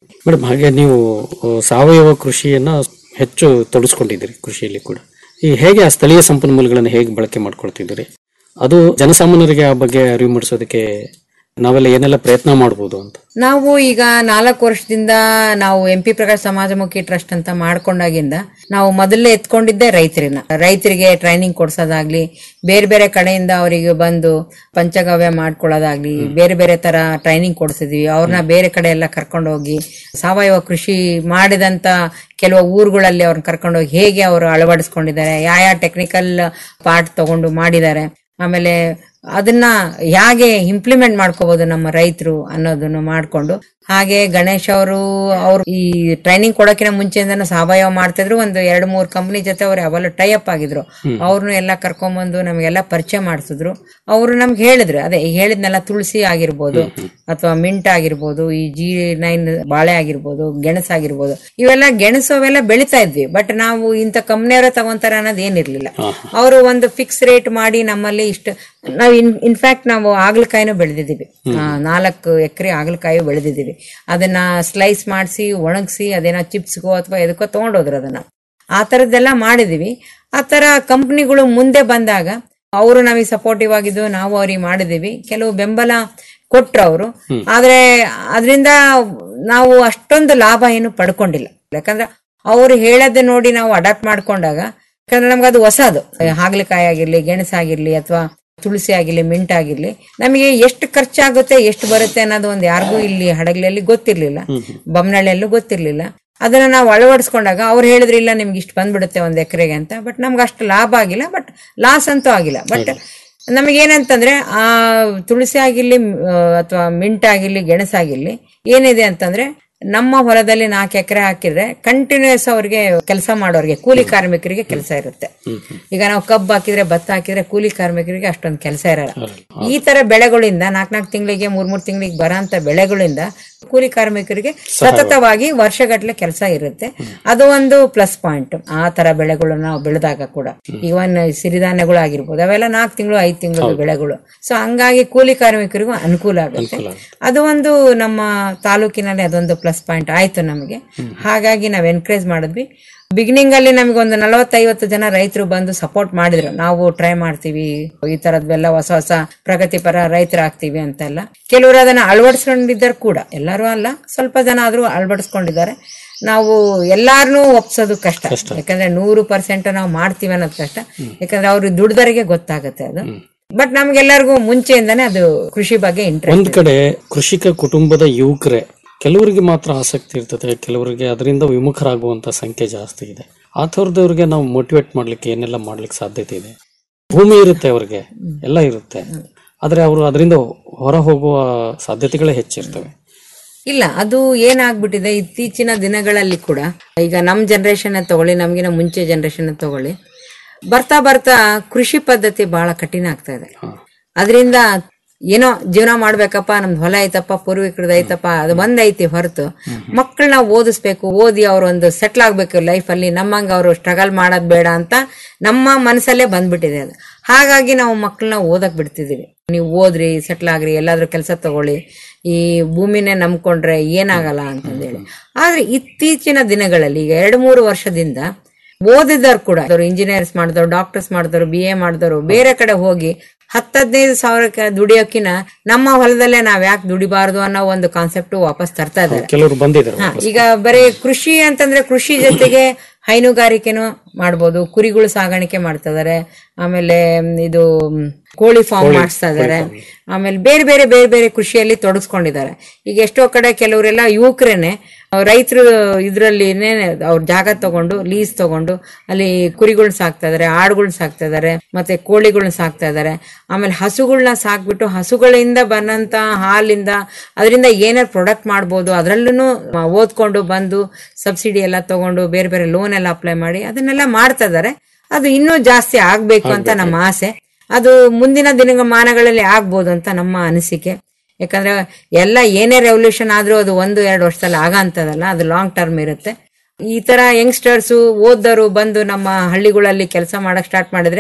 ಮೇಡಮ್ ಹಾಗೆ ನೀವು ಆ, ಸಾವಯವ ಕೃಷಿಯನ್ನ ಹೆಚ್ಚು ತೊಡಸ್ಕೊಂಡಿದ್ದೀರಿ ಕೃಷಿಯಲ್ಲಿ ಕೂಡ ಈ ಹೇಗೆ ಆ ಸ್ಥಳೀಯ ಸಂಪನ್ಮೂಲಗಳನ್ನು ಹೇಗೆ ಬಳಕೆ ಮಾಡ್ಕೊಳ್ತಿದ್ದೀರಿ ಅದು ಜನಸಾಮಾನ್ಯರಿಗೆ ಆ ಬಗ್ಗೆ ಅರಿವು ಮೂಡಿಸೋದಕ್ಕೆ ನಾವೆಲ್ಲ ಏನೆಲ್ಲ ಪ್ರಯತ್ನ ಮಾಡ್ಬೋದು ಅಂತ ನಾವು ಈಗ ನಾಲ್ಕು ವರ್ಷದಿಂದ ನಾವು ಎಂ ಪಿ ಪ್ರಕಾಶ್ ಸಮಾಜಮುಖಿ ಟ್ರಸ್ಟ್ ಅಂತ ಮಾಡ್ಕೊಂಡಾಗಿಂದ ನಾವು ಮೊದಲೇ ಎತ್ಕೊಂಡಿದ್ದೆ ರೈತರನ್ನ ರೈತರಿಗೆ ಟ್ರೈನಿಂಗ್ ಕೊಡ್ಸೋದಾಗ್ಲಿ ಬೇರೆ ಬೇರೆ ಕಡೆಯಿಂದ ಅವರಿಗೆ ಬಂದು ಪಂಚಗವ್ಯ ಮಾಡ್ಕೊಳ್ಳೋದಾಗ್ಲಿ ಬೇರೆ ಬೇರೆ ತರ ಟ್ರೈನಿಂಗ್ ಕೊಡ್ಸಿದ್ವಿ ಅವ್ರನ್ನ ಬೇರೆ ಕಡೆ ಎಲ್ಲ ಕರ್ಕೊಂಡು ಹೋಗಿ ಸಾವಯವ ಕೃಷಿ ಮಾಡಿದಂತ ಕೆಲವು ಊರುಗಳಲ್ಲಿ ಅವ್ರನ್ನ ಕರ್ಕೊಂಡು ಹೋಗಿ ಹೇಗೆ ಅವರು ಅಳವಡಿಸ್ಕೊಂಡಿದ್ದಾರೆ ಯಾವ ಯಾವ ಟೆಕ್ನಿಕಲ್ ಪಾರ್ಟ್ ತಗೊಂಡು ಮಾಡಿದ್ದಾರೆ ಆಮೇಲೆ ಅದನ್ನ ಹೇಗೆ ಇಂಪ್ಲಿಮೆಂಟ್ ಮಾಡ್ಕೋಬಹುದು ನಮ್ಮ ರೈತರು ಅನ್ನೋದನ್ನು ಮಾಡ್ಕೊಂಡು ಹಾಗೆ ಗಣೇಶ್ ಅವರು ಅವ್ರು ಈ ಟ್ರೈನಿಂಗ್ ಕೊಡೋಕಿನ ಮುಂಚೆಯಿಂದನೂ ಸಾವಯವ ಮಾಡ್ತಿದ್ರು ಒಂದು ಎರಡು ಮೂರು ಕಂಪನಿ ಜೊತೆ ಅವ್ರು ಯಾವಾಗಲೂ ಟೈ ಅಪ್ ಆಗಿದ್ರು ಹ್ಮ್. ಅವ್ರನ್ನು ಎಲ್ಲ ಕರ್ಕೊಂಬಂದು ನಮಗೆಲ್ಲ ಪರಿಚಯ ಮಾಡಿಸಿದ್ರು ಅವರು ನಮ್ಗೆ ಹೇಳಿದ್ರು ಅದೇ ಈಗ ಹೇಳಿದ್ನೆಲ್ಲ ತುಳಸಿ ಆಗಿರ್ಬೋದು ಅಥವಾ ಮಿಂಟ್ ಆಗಿರ್ಬೋದು ಈ ಜಿ ನೈನ್ ಬಾಳೆ ಆಗಿರ್ಬೋದು ಗೆಣಸು ಆಗಿರ್ಬೋದು ಇವೆಲ್ಲ ಗೆಣಸು ಅವೆಲ್ಲ ಬೆಳಿತಾ ಇದ್ವಿ ಬಟ್ ನಾವು ಇಂಥ ಕಂಪ್ನಿಯವರೇ ತಗೊಂತಾರ ಅನ್ನೋದು ಏನಿರ್ಲಿಲ್ಲ ಅವರು ಒಂದು ಫಿಕ್ಸ್ ರೇಟ್ ಮಾಡಿ ನಮ್ಮಲ್ಲಿ ಇಷ್ಟು ನಾವು ಇನ್ ಇನ್ಫ್ಯಾಕ್ಟ್ ನಾವು ಆಗ್ಲಕಾಯಿನೂ ಬೆಳೆದಿದ್ದೀವಿ ಹ್ಮ್. ನಾಲ್ಕು ಎಕರೆ ಆಗ್ಲಕಾಯಿ ಬೆಳೆದಿದ್ದೀವಿ ಅದನ್ನ ಸ್ಲೈಸ್ ಮಾಡಿಸಿ ಒಣಗಿಸಿ ಅದೇನೋ ಚಿಪ್ಸ್ಗೋ ಅಥವಾ ಎದಕ್ಕೋ ತಗೊಂಡೋದ್ರು ಅದನ್ನ ಆ ತರದ್ದೆಲ್ಲ ಮಾಡಿದೀವಿ ಆ ತರ ಕಂಪ್ನಿಗಳು ಮುಂದೆ ಬಂದಾಗ ಅವರು ನಮಗೆ ಸಪೋರ್ಟಿವ್ ಆಗಿದ್ದು ನಾವು ಅವ್ರಿಗೆ ಮಾಡಿದೀವಿ ಕೆಲವು ಬೆಂಬಲ ಕೊಟ್ರು ಅವರು ಹ್ಮ್. ಆದ್ರೆ ಅದರಿಂದ ನಾವು ಅಷ್ಟೊಂದು ಲಾಭ ಏನು ಪಡ್ಕೊಂಡಿಲ್ಲ ಯಾಕಂದ್ರೆ ಅವ್ರು ಹೇಳೋದೇ ನೋಡಿ ನಾವು ಅಡಾಪ್ಟ್ ಮಾಡ್ಕೊಂಡಾಗ ಯಾಕಂದ್ರೆ ನಮ್ಗೆ ಅದು ಹೊಸದು ಹಾಗಲಕಾಯಿ ಆಗಿರ್ಲಿ ಗೆಣಸಾಗಿರ್ಲಿ ಅಥವಾ ತುಳಸಿ ಆಗಿರ್ಲಿ ಮಿಂಟ್ ಆಗಿರ್ಲಿ ನಮಗೆ ಎಷ್ಟು ಖರ್ಚಾಗುತ್ತೆ ಎಷ್ಟು ಬರುತ್ತೆ ಅನ್ನೋದು ಒಂದು ಯಾರಿಗೂ ಇಲ್ಲಿ ಹಡಗಲಲ್ಲಿ ಗೊತ್ತಿರ್ಲಿಲ್ಲ ಬೊಮ್ಮನಹಳ್ಳಿಯಲ್ಲೂ ಗೊತ್ತಿರ್ಲಿಲ್ಲ ಅದನ್ನ ನಾವು ಅಳವಡಿಸ್ಕೊಂಡಾಗ ಅವ್ರು ಹೇಳಿದ್ರು ಇಲ್ಲ ನಿಮ್ಗೆ ಇಷ್ಟು ಬಂದ್ಬಿಡುತ್ತೆ ಒಂದ್ ಎಕರೆಗೆ ಅಂತ ಬಟ್ ನಮ್ಗೆ ಅಷ್ಟು ಲಾಭ ಆಗಿಲ್ಲ ಬಟ್ ಲಾಸ್ ಅಂತೂ ಆಗಿಲ್ಲ ಬಟ್ ನಮಗೇನಂತಂದ್ರೆ ಆ ತುಳಸಿ ಆಗಿರ್ಲಿ ಅಥವಾ ಮಿಂಟ್ ಆಗಿರ್ಲಿ ಗೆಣಸಾಗಿರ್ಲಿ ಏನಿದೆ ಅಂತಂದ್ರೆ ನಮ್ಮ ಹೊಲದಲ್ಲಿ ನಾಲ್ಕು ಎಕರೆ ಹಾಕಿದ್ರೆ ಕಂಟಿನ್ಯೂಸ್ ಅವ್ರಿಗೆ ಕೆಲಸ ಮಾಡೋರಿಗೆ ಕೂಲಿ ಕಾರ್ಮಿಕರಿಗೆ ಕೆಲಸ ಇರುತ್ತೆ ಈಗ ನಾವು ಕಬ್ಬು ಹಾಕಿದ್ರೆ ಭತ್ತ ಹಾಕಿದ್ರೆ ಕೂಲಿ ಕಾರ್ಮಿಕರಿಗೆ ಅಷ್ಟೊಂದು ಕೆಲಸ ಇರಲ್ಲ ಈ ತರ ಬೆಳೆಗಳಿಂದ ನಾಲ್ಕ್ ನಾಲ್ಕು ತಿಂಗಳಿಗೆ ಮೂರ್ ಮೂರ್ ತಿಂಗಳಿಗೆ ಬರೋಂತ ಬೆಳೆಗಳಿಂದ ಕೂಲಿ ಕಾರ್ಮಿಕರಿಗೆ ಸತತವಾಗಿ ವರ್ಷಗಟ್ಲೆ ಕೆಲಸ ಇರುತ್ತೆ ಅದು ಒಂದು ಪ್ಲಸ್ ಪಾಯಿಂಟ್ ಆ ತರ ಬೆಳೆಗಳು ನಾವು ಬೆಳೆದಾಗ ಕೂಡ ಇವನ್ ಸಿರಿಧಾನ್ಯಗಳು ಆಗಿರ್ಬೋದು ಅವೆಲ್ಲ ನಾಲ್ಕು ತಿಂಗಳು ಐದು ತಿಂಗಳು ಬೆಳೆಗಳು ಸೊ ಹಂಗಾಗಿ ಕೂಲಿ ಕಾರ್ಮಿಕರಿಗೂ ಅನುಕೂಲ ಆಗುತ್ತೆ ಅದು ಒಂದು ನಮ್ಮ ತಾಲೂಕಿನಲ್ಲಿ ಅದೊಂದು ಪ್ಲಸ್ ಪಾಯಿಂಟ್ ಆಯ್ತು ನಮಗೆ ಹಾಗಾಗಿ ನಾವ್ ಎನ್ಕರೇಜ್ ಮಾಡಿದ್ವಿ ಬಿಗಿನಿಂಗ್ ಅಲ್ಲಿ ನಮಗೆ ಒಂದು ನಲವತ್ತೈವತ್ತು ಜನ ರೈತರು ಬಂದು ಸಪೋರ್ಟ್ ಮಾಡಿದ್ರು ನಾವು ಟ್ರೈ ಮಾಡ್ತೀವಿ ಈ ತರದ್ವೆಲ್ಲ ಹೊಸ ಹೊಸ ಪ್ರಗತಿಪರ ರೈತರಾಗ್ತೀವಿ ಅಂತೆಲ್ಲ ಕೆಲವರು ಅದನ್ನ ಅಳವಡಿಸ್ಕೊಂಡಿದ್ದಾರೆ ಕೂಡ ಎಲ್ಲರೂ ಅಲ್ಲ ಸ್ವಲ್ಪ ಜನ ಆದ್ರೂ ಅಳವಡಿಸ್ಕೊಂಡಿದ್ದಾರೆ ನಾವು ಎಲ್ಲಾರನ್ನೂ ಒಪ್ಸೋದು ಕಷ್ಟ ಯಾಕಂದ್ರೆ ನೂರು ಪರ್ಸೆಂಟ್ ನಾವು ಮಾಡ್ತೀವಿ ಅನ್ನೋದು ಕಷ್ಟ ಯಾಕಂದ್ರೆ ಅವ್ರು ದುಡ್ದರಿಗೆ ಗೊತ್ತಾಗುತ್ತೆ ಅದು ಬಟ್ ನಮ್ಗೆಲ್ಲರಿಗೂ ಮುಂಚೆಯಿಂದಾನೇ ಅದು ಕೃಷಿ ಬಗ್ಗೆ ಇಂಟ್ರೆಸ್ಟ್ ಒಂದ್ ಕಡೆ ಕೃಷಿಕ ಕುಟುಂಬದ ಯುವಕರೇ ಕೆಲವರಿಗೆ ಮಾತ್ರ ಆಸಕ್ತಿ ಇರ್ತದೆ ಕೆಲವರಿಗೆ ಅದರಿಂದ ವಿಮುಖರಾಗುವಂತ ಸಂಖ್ಯೆ ಜಾಸ್ತಿ ಇದೆ ಆ ಥರದವ್ರಿಗೆ ನಾವು ಮೋಟಿವೇಟ್ ಮಾಡ್ಲಿಕ್ಕೆ ಏನೆಲ್ಲ ಮಾಡ್ಲಿಕ್ಕೆ ಸಾಧ್ಯತೆ ಇದೆ ಭೂಮಿ ಇರುತ್ತೆ ಅವ್ರಿಗೆ ಎಲ್ಲ ಇರುತ್ತೆ ಆದ್ರೆ ಅವರು ಅದರಿಂದ ಹೊರ ಹೋಗುವ ಸಾಧ್ಯತೆಗಳೇ ಹೆಚ್ಚಿರ್ತವೆ ಇಲ್ಲ ಅದು ಏನಾಗ್ಬಿಟ್ಟಿದೆ ಇತ್ತೀಚಿನ ದಿನಗಳಲ್ಲಿ ಕೂಡ ಈಗ ನಮ್ ಜನರೇಷನ್ ತಗೊಳ್ಳಿ ನಮ್ಗಿನ ಮುಂಚೆ ಜನರೇಷನ್ ತಗೊಳ್ಳಿ ಬರ್ತಾ ಬರ್ತಾ ಕೃಷಿ ಪದ್ಧತಿ ಬಹಳ ಕಠಿಣ ಆಗ್ತಾ ಇದೆ ಅದರಿಂದ ಏನೋ ಜೀವನ ಮಾಡ್ಬೇಕಪ್ಪ ನಮ್ದು ಹೊಲ ಐತಪ್ಪ ಪೂರ್ವಿಕರದ್ದು ಐತಪ್ಪ ಅದು ಒಂದೈತಿ ಹೊರತು ಮಕ್ಕಳನ್ನ ಓದಿಸ್ಬೇಕು ಓದಿ ಅವ್ರು ಒಂದು ಸೆಟ್ಲ್ ಆಗ್ಬೇಕು ಲೈಫ್ ಅಲ್ಲಿ ನಮ್ಮಂಗ ಅವರು ಸ್ಟ್ರಗಲ್ ಮಾಡೋದ್ ಬೇಡ ಅಂತ ನಮ್ಮ ಮನಸ್ಸಲ್ಲೇ ಬಂದ್ಬಿಟ್ಟಿದೆ ಅದು ಹಾಗಾಗಿ ನಾವು ಮಕ್ಕಳನ್ನ ಓದಕ್ ಬಿಡ್ತಿದೀವಿ ನೀವು ಓದ್ರಿ ಸೆಟ್ಲ್ ಆಗ್ರಿ ಎಲ್ಲಾದ್ರೂ ಕೆಲಸ ತಗೊಳ್ಳಿ ಈ ಭೂಮಿನೇ ನಂಬ್ಕೊಂಡ್ರೆ ಏನಾಗಲ್ಲ ಅಂತಂದೇಳಿ ಆದ್ರೆ ಇತ್ತೀಚಿನ ದಿನಗಳಲ್ಲಿ ಈಗ ಎರಡು ಮೂರು ವರ್ಷದಿಂದ ಓದಿದವ್ರು ಕೂಡ ಇಂಜಿನಿಯರ್ಸ್ ಮಾಡಿದವರು ಡಾಕ್ಟರ್ಸ್ ಮಾಡಿದವರು ಬಿ ಎ ಮಾಡಿದವರು ಬೇರೆ ಕಡೆ ಹೋಗಿ ಹತ್ತದೈದು ಸಾವಿರಕ್ಕೆ ದುಡಿಯೋಕಿನ ನಮ್ಮ ಹೊಲದಲ್ಲೇ ನಾವ್ ಯಾಕೆ ದುಡಿಬಾರ್ದು ಅನ್ನೋ ಒಂದು ಕಾನ್ಸೆಪ್ಟ್ ವಾಪಸ್ ತರ್ತಾ ಇದ್ದಾರೆ ಕೆಲವರು ಬಂದಿದ್ದಾರೆ ಹಾ, ಈಗ ಬರೀ ಕೃಷಿ ಅಂತಂದ್ರೆ ಕೃಷಿ ಜೊತೆಗೆ ಹೈನುಗಾರಿಕೆನೂ ಮಾಡ್ಬೋದು ಕುರಿಗಳು ಸಾಗಾಣಿಕೆ ಮಾಡ್ತಾ ಇದಾರೆ ಆಮೇಲೆ ಮ್, ಇದು ಮ್, ಕೋಳಿ ಫಾರ್ಮ್ ಕೋಳಿ- ಮಾಡಿಸ್ತಾ ಇದಾರೆ ಕೋಳಿ ಆಮೇಲೆ ಬೇರೆ ಬೇರೆ ಬೇರೆ ಬೇರೆ ಕೃಷಿಯಲ್ಲಿ ತೊಡಗಿಸ್ಕೊಂಡಿದ್ದಾರೆ ಈಗ ಎಷ್ಟೋ ಕಡೆ ಕೆಲವರೆಲ್ಲ ಯುವಕರೇನೆ ರೈತರು ಇದ್ರಲ್ಲಿ ಅವ್ರ ಜಾಗ ತಗೊಂಡು ಲೀಸ್ ತಗೊಂಡು ಅಲ್ಲಿ ಕುರಿಗಳನ್ನ ಸಾಕ್ತಾ ಇದಾರೆ ಆಡುಗಳನ್ನ ಸಾಕ್ತಾ ಇದಾರೆ ಮತ್ತೆ ಕೋಳಿಗಳನ್ನ ಸಾಕ್ತಾ ಇದಾರೆ ಆಮೇಲೆ ಹಸುಗಳನ್ನ ಸಾಕ್ಬಿಟ್ಟು ಹಸುಗಳಿಂದ ಬಂದಂತ ಹಾಲಿಂದ ಅದರಿಂದ ಏನಾರು ಪ್ರಾಡಕ್ಟ್ ಮಾಡ್ಬೋದು ಅದರಲ್ಲೂ ಓದ್ಕೊಂಡು ಬಂದು ಸಬ್ಸಿಡಿ ಎಲ್ಲ ತಗೊಂಡು ಬೇರೆ ಬೇರೆ ಲೋನ್ ಎಲ್ಲ ಅಪ್ಲೈ ಮಾಡಿ ಅದನ್ನೆಲ್ಲ ಮಾಡ್ತಾ ಇದಾರೆ ಅದು ಇನ್ನೂ ಜಾಸ್ತಿ ಆಗ್ಬೇಕು ಅಂತ ನಮ್ಮ ಆಸೆ ಅದು ಮುಂದಿನ ದಿನಮಾನಗಳಲ್ಲಿ ಆಗ್ಬೋದು ಅಂತ ನಮ್ಮ ಅನಿಸಿಕೆ ಯಾಕಂದ್ರೆ ಎಲ್ಲ ಏನೇ ರೆವಲ್ಯೂಷನ್ ಆದ್ರೂ ಅದು ಒಂದು ಎರಡು ವರ್ಷದಲ್ಲಿ ಆಗ ಅಂತದಲ್ಲ ಅದು ಲಾಂಗ್ ಟರ್ಮ್ ಇರುತ್ತೆ ಈ ತರ ಯಂಗ್ಸ್ಟರ್ಸ್ ಓದ್ದವರು ಬಂದು ನಮ್ಮ ಹಳ್ಳಿಗಳಲ್ಲಿ ಕೆಲಸ ಮಾಡಕ್ ಸ್ಟಾರ್ಟ್ ಮಾಡಿದ್ರೆ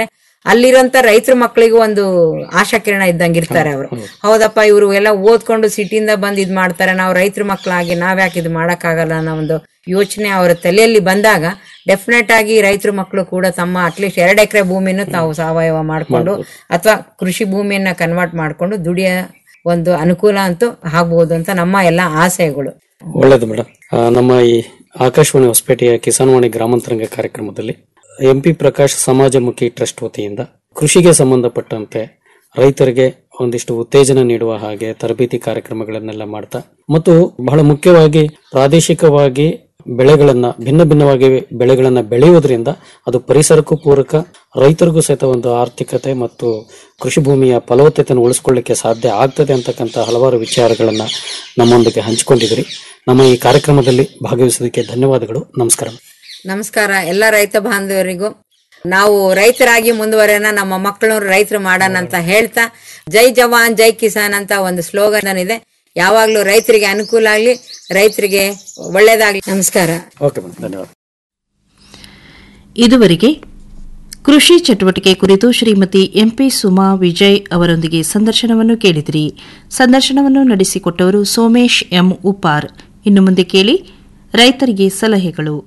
ಅಲ್ಲಿರೋಂತ ರೈತರ ಮಕ್ಕಳಿಗೂ ಒಂದು ಆಶಾಕಿರಣ ಇದ್ದಂಗೆ ಇರ್ತಾರೆ ಅವರು ಹೌದಪ್ಪ ಇವರು ಎಲ್ಲ ಓದ್ಕೊಂಡು ಸಿಟಿಯಿಂದ ಬಂದ್ ಇದ್ ಮಾಡ್ತಾರೆ ನಾವು ರೈತರ ಮಕ್ಕಳಾಗಿ ನಾವ್ಯಾಕೆ ಇದು ಮಾಡಕ್ಕಾಗಲ್ಲ ಅನ್ನೋ ಒಂದು ಯೋಚನೆ ಅವರ ತಲೆಯಲ್ಲಿ ಬಂದಾಗ ಡೆಫಿನೆಟ್ ಆಗಿ ರೈತರ ಮಕ್ಕಳು ಕೂಡ ತಮ್ಮ ಅಟ್ಲೀಸ್ಟ್ ಎರಡು ಎಕರೆ ಭೂಮಿಯನ್ನು ತಾವು ಸಾವಯವ ಮಾಡ್ಕೊಂಡು ಅಥವಾ ಕೃಷಿ ಭೂಮಿಯನ್ನ ಕನ್ವರ್ಟ್ ಮಾಡ್ಕೊಂಡು ದುಡಿಯ ಒಂದು ಅನುಕೂಲ ಅಂತೂ ಆಗ್ಬಹುದು ಅಂತ ನಮ್ಮ ಎಲ್ಲ ಆಸೆಗಳು ಒಳ್ಳೇದು ಮೇಡಮ್ ಆ, ನಮ್ಮ ಈ ಆಕಾಶವಾಣಿ ಹೊಸಪೇಟೆಯ ಕಿಸಾನ್ವಾಣಿ ಗ್ರಾಮಾಂತರಂಗ ಕಾರ್ಯಕ್ರಮದಲ್ಲಿ ಎಂಪಿ ಪ್ರಕಾಶ್ ಸಮಾಜಮುಖಿ ಟ್ರಸ್ಟ್ ವತಿಯಿಂದ ಕೃಷಿಗೆ ಸಂಬಂಧಪಟ್ಟಂತೆ ರೈತರಿಗೆ ಒಂದಿಷ್ಟು ಉತ್ತೇಜನ ನೀಡುವ ಹಾಗೆ ತರಬೇತಿ ಕಾರ್ಯಕ್ರಮಗಳನ್ನೆಲ್ಲ ಮಾಡ್ತಾ ಮತ್ತು ಬಹಳ ಮುಖ್ಯವಾಗಿ ಪ್ರಾದೇಶಿಕವಾಗಿ ಬೆಳೆಗಳನ್ನ ಭಿನ್ನ ಭಿನ್ನವಾಗಿ ಬೆಳೆಗಳನ್ನ ಬೆಳೆಯುವುದರಿಂದ ಅದು ಪರಿಸರಕ್ಕೂ ಪೂರಕ ರೈತರಿಗೂ ಸಹಿತ ಒಂದು ಆರ್ಥಿಕತೆ ಮತ್ತು ಕೃಷಿ ಭೂಮಿಯ ಫಲವತ್ತತೆಯನ್ನು ಉಳಿಸ್ಕೊಳ್ಳಿಕ್ಕೆ ಸಾಧ್ಯ ಆಗ್ತದೆ ಅಂತಕ್ಕಂಥ ಹಲವಾರು ವಿಚಾರಗಳನ್ನ ನಮ್ಮೊಂದಿಗೆ ಹಂಚಿಕೊಂಡಿದ್ರಿ ನಮ್ಮ ಈ ಕಾರ್ಯಕ್ರಮದಲ್ಲಿ ಭಾಗವಹಿಸೋದಕ್ಕೆ ಧನ್ಯವಾದಗಳು ನಮಸ್ಕಾರ ನಮಸ್ಕಾರ ಎಲ್ಲ ರೈತ ಬಾಂಧವರಿಗೂ ನಾವು ರೈತರಾಗಿ ಮುಂದುವರೆನ ನಮ್ಮ ಮಕ್ಕಳು ರೈತರು ಮಾಡೋಣ ಅಂತ ಹೇಳ್ತಾ ಜೈ ಜವಾನ್ ಜೈ ಕಿಸಾನ್ ಅಂತ ಒಂದು ಸ್ಲೋಗನ್ ಇದೆ ಯಾವಾಗ್ಲೂ ರೈತರಿಗೆ ಅನುಕೂಲ ಆಗ್ಲಿ ರೈತರಿಗೆ ಒಳ್ಳೇದಾಗ್ಲಿ ನಮಸ್ಕಾರ ಓಕೆ ಮೇಡಮ್ ಧನ್ಯವಾದ ಇದುವರೆಗೆ ಕೃಷಿ ಚಟುವಟಿಕೆ ಕುರಿತು ಶ್ರೀಮತಿ ಎಂಪಿ ಸುಮಾ ವಿಜಯ್ ಅವರೊಂದಿಗೆ ಸಂದರ್ಶನವನ್ನು ಕೇಳಿದಿರಿ ಸಂದರ್ಶನವನ್ನು ನಡೆಸಿಕೊಟ್ಟವರು ಸೋಮೇಶ್ ಎಂ ಉಪಾರ್ ಇನ್ನು ಮುಂದೆ ಕೇಳಿ ರೈತರಿಗೆ ಸಲಹೆಗಳು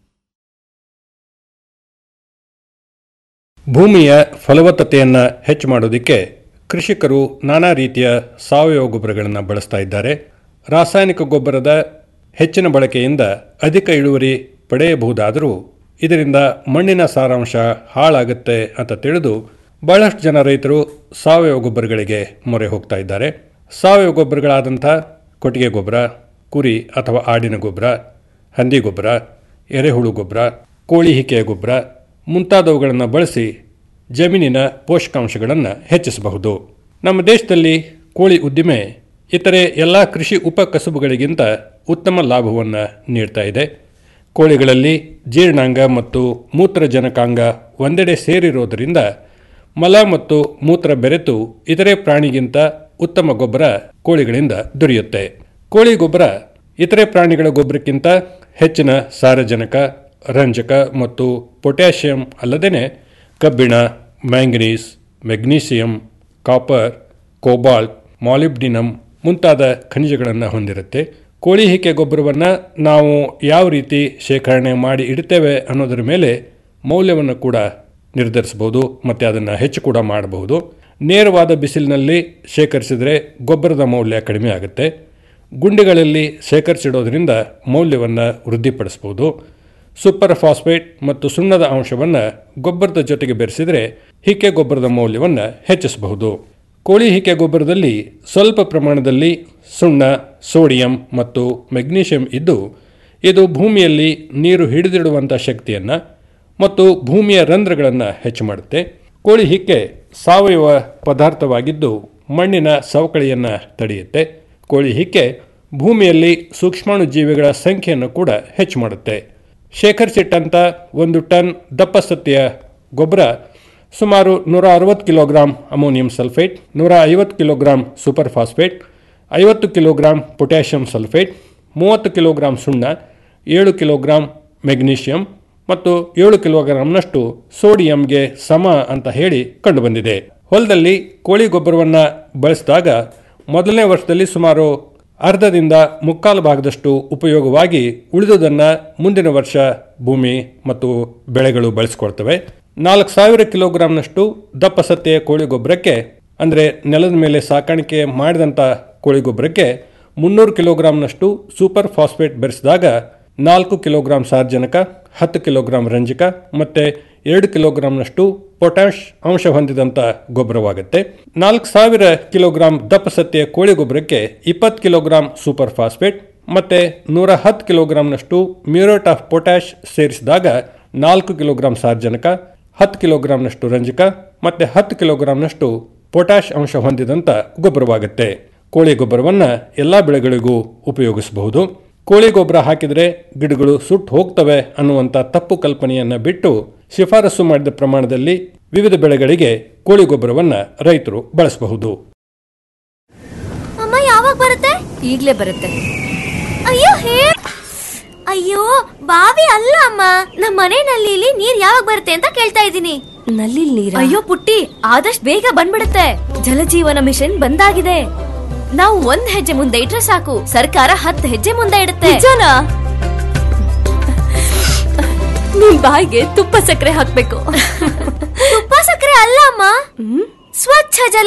ಭೂಮಿಯ ಫಲವತ್ತತೆಯನ್ನು ಹೆಚ್ಚು ಮಾಡೋದಕ್ಕೆ ಕೃಷಿಕರು ನಾನಾ ರೀತಿಯ ಸಾವಯವ ಗೊಬ್ಬರಗಳನ್ನು ಬಳಸ್ತಾ ಇದ್ದಾರೆ ರಾಸಾಯನಿಕ ಗೊಬ್ಬರದ ಹೆಚ್ಚಿನ ಬಳಕೆಯಿಂದ ಅಧಿಕ ಇಳುವರಿ ಪಡೆಯಬಹುದಾದರೂ ಇದರಿಂದ ಮಣ್ಣಿನ ಸಾರಾಂಶ ಹಾಳಾಗುತ್ತೆ ಅಂತ ತಿಳಿದು ಬಹಳಷ್ಟು ಜನ ರೈತರು ಸಾವಯವ ಗೊಬ್ಬರಗಳಿಗೆ ಮೊರೆ ಹೋಗ್ತಾ ಇದ್ದಾರೆ ಸಾವಯವ ಗೊಬ್ಬರಗಳಾದಂಥ ಕೊಟ್ಟಿಗೆ ಗೊಬ್ಬರ ಕುರಿ ಅಥವಾ ಆಡಿನ ಗೊಬ್ಬರ ಹಂದಿ ಗೊಬ್ಬರ ಎರೆಹುಳು ಗೊಬ್ಬರ ಕೋಳಿ ಹಿಕೆಯ ಗೊಬ್ಬರ ಮುಂತಾದವುಗಳನ್ನು ಬಳಸಿ ಜಮೀನಿನ ಪೋಷಕಾಂಶಗಳನ್ನು ಹೆಚ್ಚಿಸಬಹುದು ನಮ್ಮ ದೇಶದಲ್ಲಿ ಕೋಳಿ ಉದ್ದಿಮೆ ಇತರೆ ಎಲ್ಲ ಕೃಷಿ ಉಪಕಸುಬುಗಳಿಗಿಂತ ಉತ್ತಮ ಲಾಭವನ್ನು ನೀಡ್ತಾ ಇದೆ ಕೋಳಿಗಳಲ್ಲಿ ಜೀರ್ಣಾಂಗ ಮತ್ತು ಮೂತ್ರಜನಕಾಂಗ ಒಂದೆಡೆ ಸೇರಿರೋದರಿಂದ ಮಲ ಮತ್ತು ಮೂತ್ರ ಬೆರೆತು ಇತರೆ ಪ್ರಾಣಿಗಿಂತ ಉತ್ತಮ ಗೊಬ್ಬರ ಕೋಳಿಗಳಿಂದ ದೊರೆಯುತ್ತೆ ಕೋಳಿ ಗೊಬ್ಬರ ಇತರೆ ಪ್ರಾಣಿಗಳ ಗೊಬ್ಬರಕ್ಕಿಂತ ಹೆಚ್ಚಿನ ಸಾರಜನಕ ರಂಜಕ ಮತ್ತು ಪೊಟ್ಯಾಷಿಯಂ ಅಲ್ಲದೇ ಕಬ್ಬಿಣ manganese magnesium copper cobalt molybdenum ಮುಂತಾದ ಖನಿಜಗಳನ್ನು ಹೊಂದಿರುತ್ತೆ ಕೋಳಿ ಹಿಕ್ಕೆ ಗೊಬ್ಬರವನ್ನು ನಾವು ಯಾವ ರೀತಿ ಶೇಖರಣೆ ಮಾಡಿ ಇಡ್ತೇವೆ ಅನ್ನೋದರ ಮೇಲೆ ಮೌಲ್ಯವನ್ನು ಕೂಡ ನಿರ್ಧರಿಸಬಹುದು ಮತ್ತು ಅದನ್ನು ಹೆಚ್ಚು ಕೂಡ ಮಾಡಬಹುದು ನೇರವಾದ ಬಿಸಿಲಿನಲ್ಲಿ ಶೇಖರಿಸಿದರೆ ಗೊಬ್ಬರದ ಮೌಲ್ಯ ಕಡಿಮೆ ಆಗುತ್ತೆ ಗುಂಡಿಗಳಲ್ಲಿ ಶೇಖರಿಸಿಡೋದ್ರಿಂದ ಮೌಲ್ಯವನ್ನು ವೃದ್ಧಿಪಡಿಸಬಹುದು ಸೂಪರ್ ಫಾಸ್ಫೇಟ್ ಮತ್ತು ಸುಣ್ಣದ ಅಂಶವನ್ನು ಗೊಬ್ಬರದ ಜೊತೆಗೆ ಬೆರೆಸಿದರೆ ಹಿಕ್ಕೆ ಗೊಬ್ಬರದ ಮೌಲ್ಯವನ್ನು ಹೆಚ್ಚಿಸಬಹುದು ಕೋಳಿ ಹಿಕ್ಕೆ ಗೊಬ್ಬರದಲ್ಲಿ ಸ್ವಲ್ಪ ಪ್ರಮಾಣದಲ್ಲಿ ಸುಣ್ಣ ಸೋಡಿಯಂ ಮತ್ತು ಮೆಗ್ನೀಷಿಯಂ ಇದ್ದು ಇದು ಭೂಮಿಯಲ್ಲಿ ನೀರು ಹಿಡಿದಿಡುವಂಥ ಶಕ್ತಿಯನ್ನು ಮತ್ತು ಭೂಮಿಯ ರಂಧ್ರಗಳನ್ನು ಹೆಚ್ಚು ಮಾಡುತ್ತೆ ಕೋಳಿ ಹಿಕ್ಕೆ ಸಾವಯವ ಪದಾರ್ಥವಾಗಿದ್ದು ಮಣ್ಣಿನ ಸವಕಳಿಯನ್ನು ತಡೆಯುತ್ತೆ ಕೋಳಿ ಹಿಕ್ಕೆ ಭೂಮಿಯಲ್ಲಿ ಸೂಕ್ಷ್ಮಾಣು ಜೀವಿಗಳ ಸಂಖ್ಯೆಯನ್ನು ಕೂಡ ಹೆಚ್ಚು ಮಾಡುತ್ತೆ ಶೇಖರಿಸಿಟ್ಟಂಥ ಒಂದು ಟನ್ ದಪ್ಪ ಸತ್ಯ ಗೊಬ್ಬರ ಸುಮಾರು ನೂರ ಅರವತ್ತು ಕಿಲೋಗ್ರಾಂ ಅಮೋನಿಯಂ ಸಲ್ಫೇಟ್ ನೂರ ಐವತ್ತು ಕಿಲೋಗ್ರಾಂ ಸೂಪರ್ ಫಾಸ್ಫೇಟ್ ಐವತ್ತು ಕಿಲೋಗ್ರಾಂ ಪೊಟ್ಯಾಷಿಯಂ ಸಲ್ಫೇಟ್ ಮೂವತ್ತು ಕಿಲೋಗ್ರಾಂ ಸುಣ್ಣ ಏಳು ಕಿಲೋಗ್ರಾಂ ಮೆಗ್ನೀಷಿಯಂ ಮತ್ತು ಏಳು ಕಿಲೋಗ್ರಾಂನಷ್ಟು ಸೋಡಿಯಂಗೆ ಸಮ ಅಂತ ಹೇಳಿ ಕಂಡುಬಂದಿದೆ ಹೊಲದಲ್ಲಿ ಕೋಳಿ ಗೊಬ್ಬರವನ್ನು ಬಳಸಿದಾಗ ಮೊದಲನೇ ವರ್ಷದಲ್ಲಿ ಸುಮಾರು ಅರ್ಧದಿಂದ ಮುಕ್ಕಾಲು ಭಾಗದಷ್ಟು ಉಪಯೋಗವಾಗಿ ಉಳಿದುದನ್ನು ಮುಂದಿನ ವರ್ಷ ಭೂಮಿ ಮತ್ತು ಬೆಳೆಗಳು ಬಳಸಿಕೊಳ್ತವೆ ನಾಲ್ಕು ಸಾವಿರ ಕಿಲೋಗ್ರಾಂನಷ್ಟು ದಪ್ಪ ಸತ್ತೆಯ ಕೋಳಿ ಗೊಬ್ಬರಕ್ಕೆ ಅಂದರೆ ನೆಲದ ಮೇಲೆ ಸಾಕಾಣಿಕೆ ಮಾಡಿದಂಥ ಕೋಳಿ ಗೊಬ್ಬರಕ್ಕೆ ಮುನ್ನೂರು ಕಿಲೋಗ್ರಾಂನಷ್ಟು ಸೂಪರ್ ಫಾಸ್ಫೇಟ್ ಬೆರೆಸಿದಾಗ ನಾಲ್ಕು ಕಿಲೋಗ್ರಾಂ ಸಾರ್ವಜನಿಕ ಹತ್ತು ಕಿಲೋಗ್ರಾಂ ರಂಜಕ ಮತ್ತು ಎರಡು ಕಿಲೋಗ್ರಾಂನಷ್ಟು ಪೊಟ್ಯಾಷ್ ಅಂಶ ಹೊಂದಿದಂಥ ಗೊಬ್ಬರವಾಗುತ್ತೆ ನಾಲ್ಕು ಸಾವಿರ ಕಿಲೋಗ್ರಾಂ ದಪ್ಪ ಸತ್ಯ ಕೋಳಿ ಗೊಬ್ಬರಕ್ಕೆ ಇಪ್ಪತ್ತು ಕಿಲೋಗ್ರಾಂ ಸೂಪರ್ ಫಾಸ್ಫೇಟ್ ಮತ್ತು ನೂರ ಹತ್ತು ಕಿಲೋಗ್ರಾಂನಷ್ಟು ಮ್ಯೂರೇಟ್ ಆಫ್ ಪೊಟ್ಯಾಷ್ ಸೇರಿಸಿದಾಗ ನಾಲ್ಕು ಕಿಲೋಗ್ರಾಂ ಸಾರ್ವಜನಿಕ ಹತ್ತು ಕಿಲೋಗ್ರಾಂನಷ್ಟು ರಂಜಕ ಮತ್ತು ಹತ್ತು ಕಿಲೋಗ್ರಾಂನಷ್ಟು ಪೊಟ್ಯಾಷ್ ಅಂಶ ಹೊಂದಿದಂಥ ಗೊಬ್ಬರವಾಗುತ್ತೆ ಕೋಳಿ ಗೊಬ್ಬರವನ್ನು ಎಲ್ಲ ಬೆಳೆಗಳಿಗೂ ಉಪಯೋಗಿಸಬಹುದು ಕೋಳಿ ಗೊಬ್ಬರ ಹಾಕಿದರೆ ಗಿಡಗಳು ಸುಟ್ಟು ಹೋಗ್ತವೆ ಅನ್ನುವಂಥ ತಪ್ಪು ಕಲ್ಪನೆಯನ್ನು ಬಿಟ್ಟು ಶಿಫಾರಸು ಮಾಡಿದ ಪ್ರಮಾಣದಲ್ಲಿ ವಿವಿಧ ಬೆಳೆಗಳಿಗೆ ಕೋಳಿ ಗೊಬ್ಬರವನ್ನು ರೈತರು ಬಳಸಬಹುದು ಅಮ್ಮ ಯಾವಾಗ ಬರುತ್ತೆ ಈಗ್ಲೇ ಬರುತ್ತೆ ಅಯ್ಯೋ ಹೇ ಅಯ್ಯೋ ಬಾವಿ ಅಲ್ಲ ಅಮ್ಮ ನಮ್ಮ ಮನೆ ನಲ್ಲಿಲಿ ನೀರ್ ಯಾವಾಗ ಬರುತ್ತೆ ಅಂತ ಕೇಳ್ತಾ ಇದ್ದೀನಿ ನಲ್ಲಿ ನೀರ ಅಯ್ಯೋ ಪುಟ್ಟಿ ಆದಷ್ಟು ಬೇಗ ಬಂದ್ಬಿಡುತ್ತೆ ಜಲಜೀವನ ಮಿಷನ್ ಬಂದಾಗಿದೆ ನಾವು ಒಂದ್ ಹೆಜ್ಜೆ ಮುಂದೆ ಇಟ್ರೆ ಸಾಕು ಸರ್ಕಾರ ಹತ್ತು ಹೆಜ್ಜೆ ಮುಂದೆ ಇಡುತ್ತೆ ನಿಜನಾ ನಿಮ್ ಬಾಯಿಗೆ ತುಪ್ಪ ಸಕ್ಕರೆ ಹಾಕ್ಬೇಕು ತುಪ್ಪ ಸಕ್ಕರೆ ಅಲ್ಲ ಅಮ್ಮ ಸ್ವಚ್ಛ ಜಲ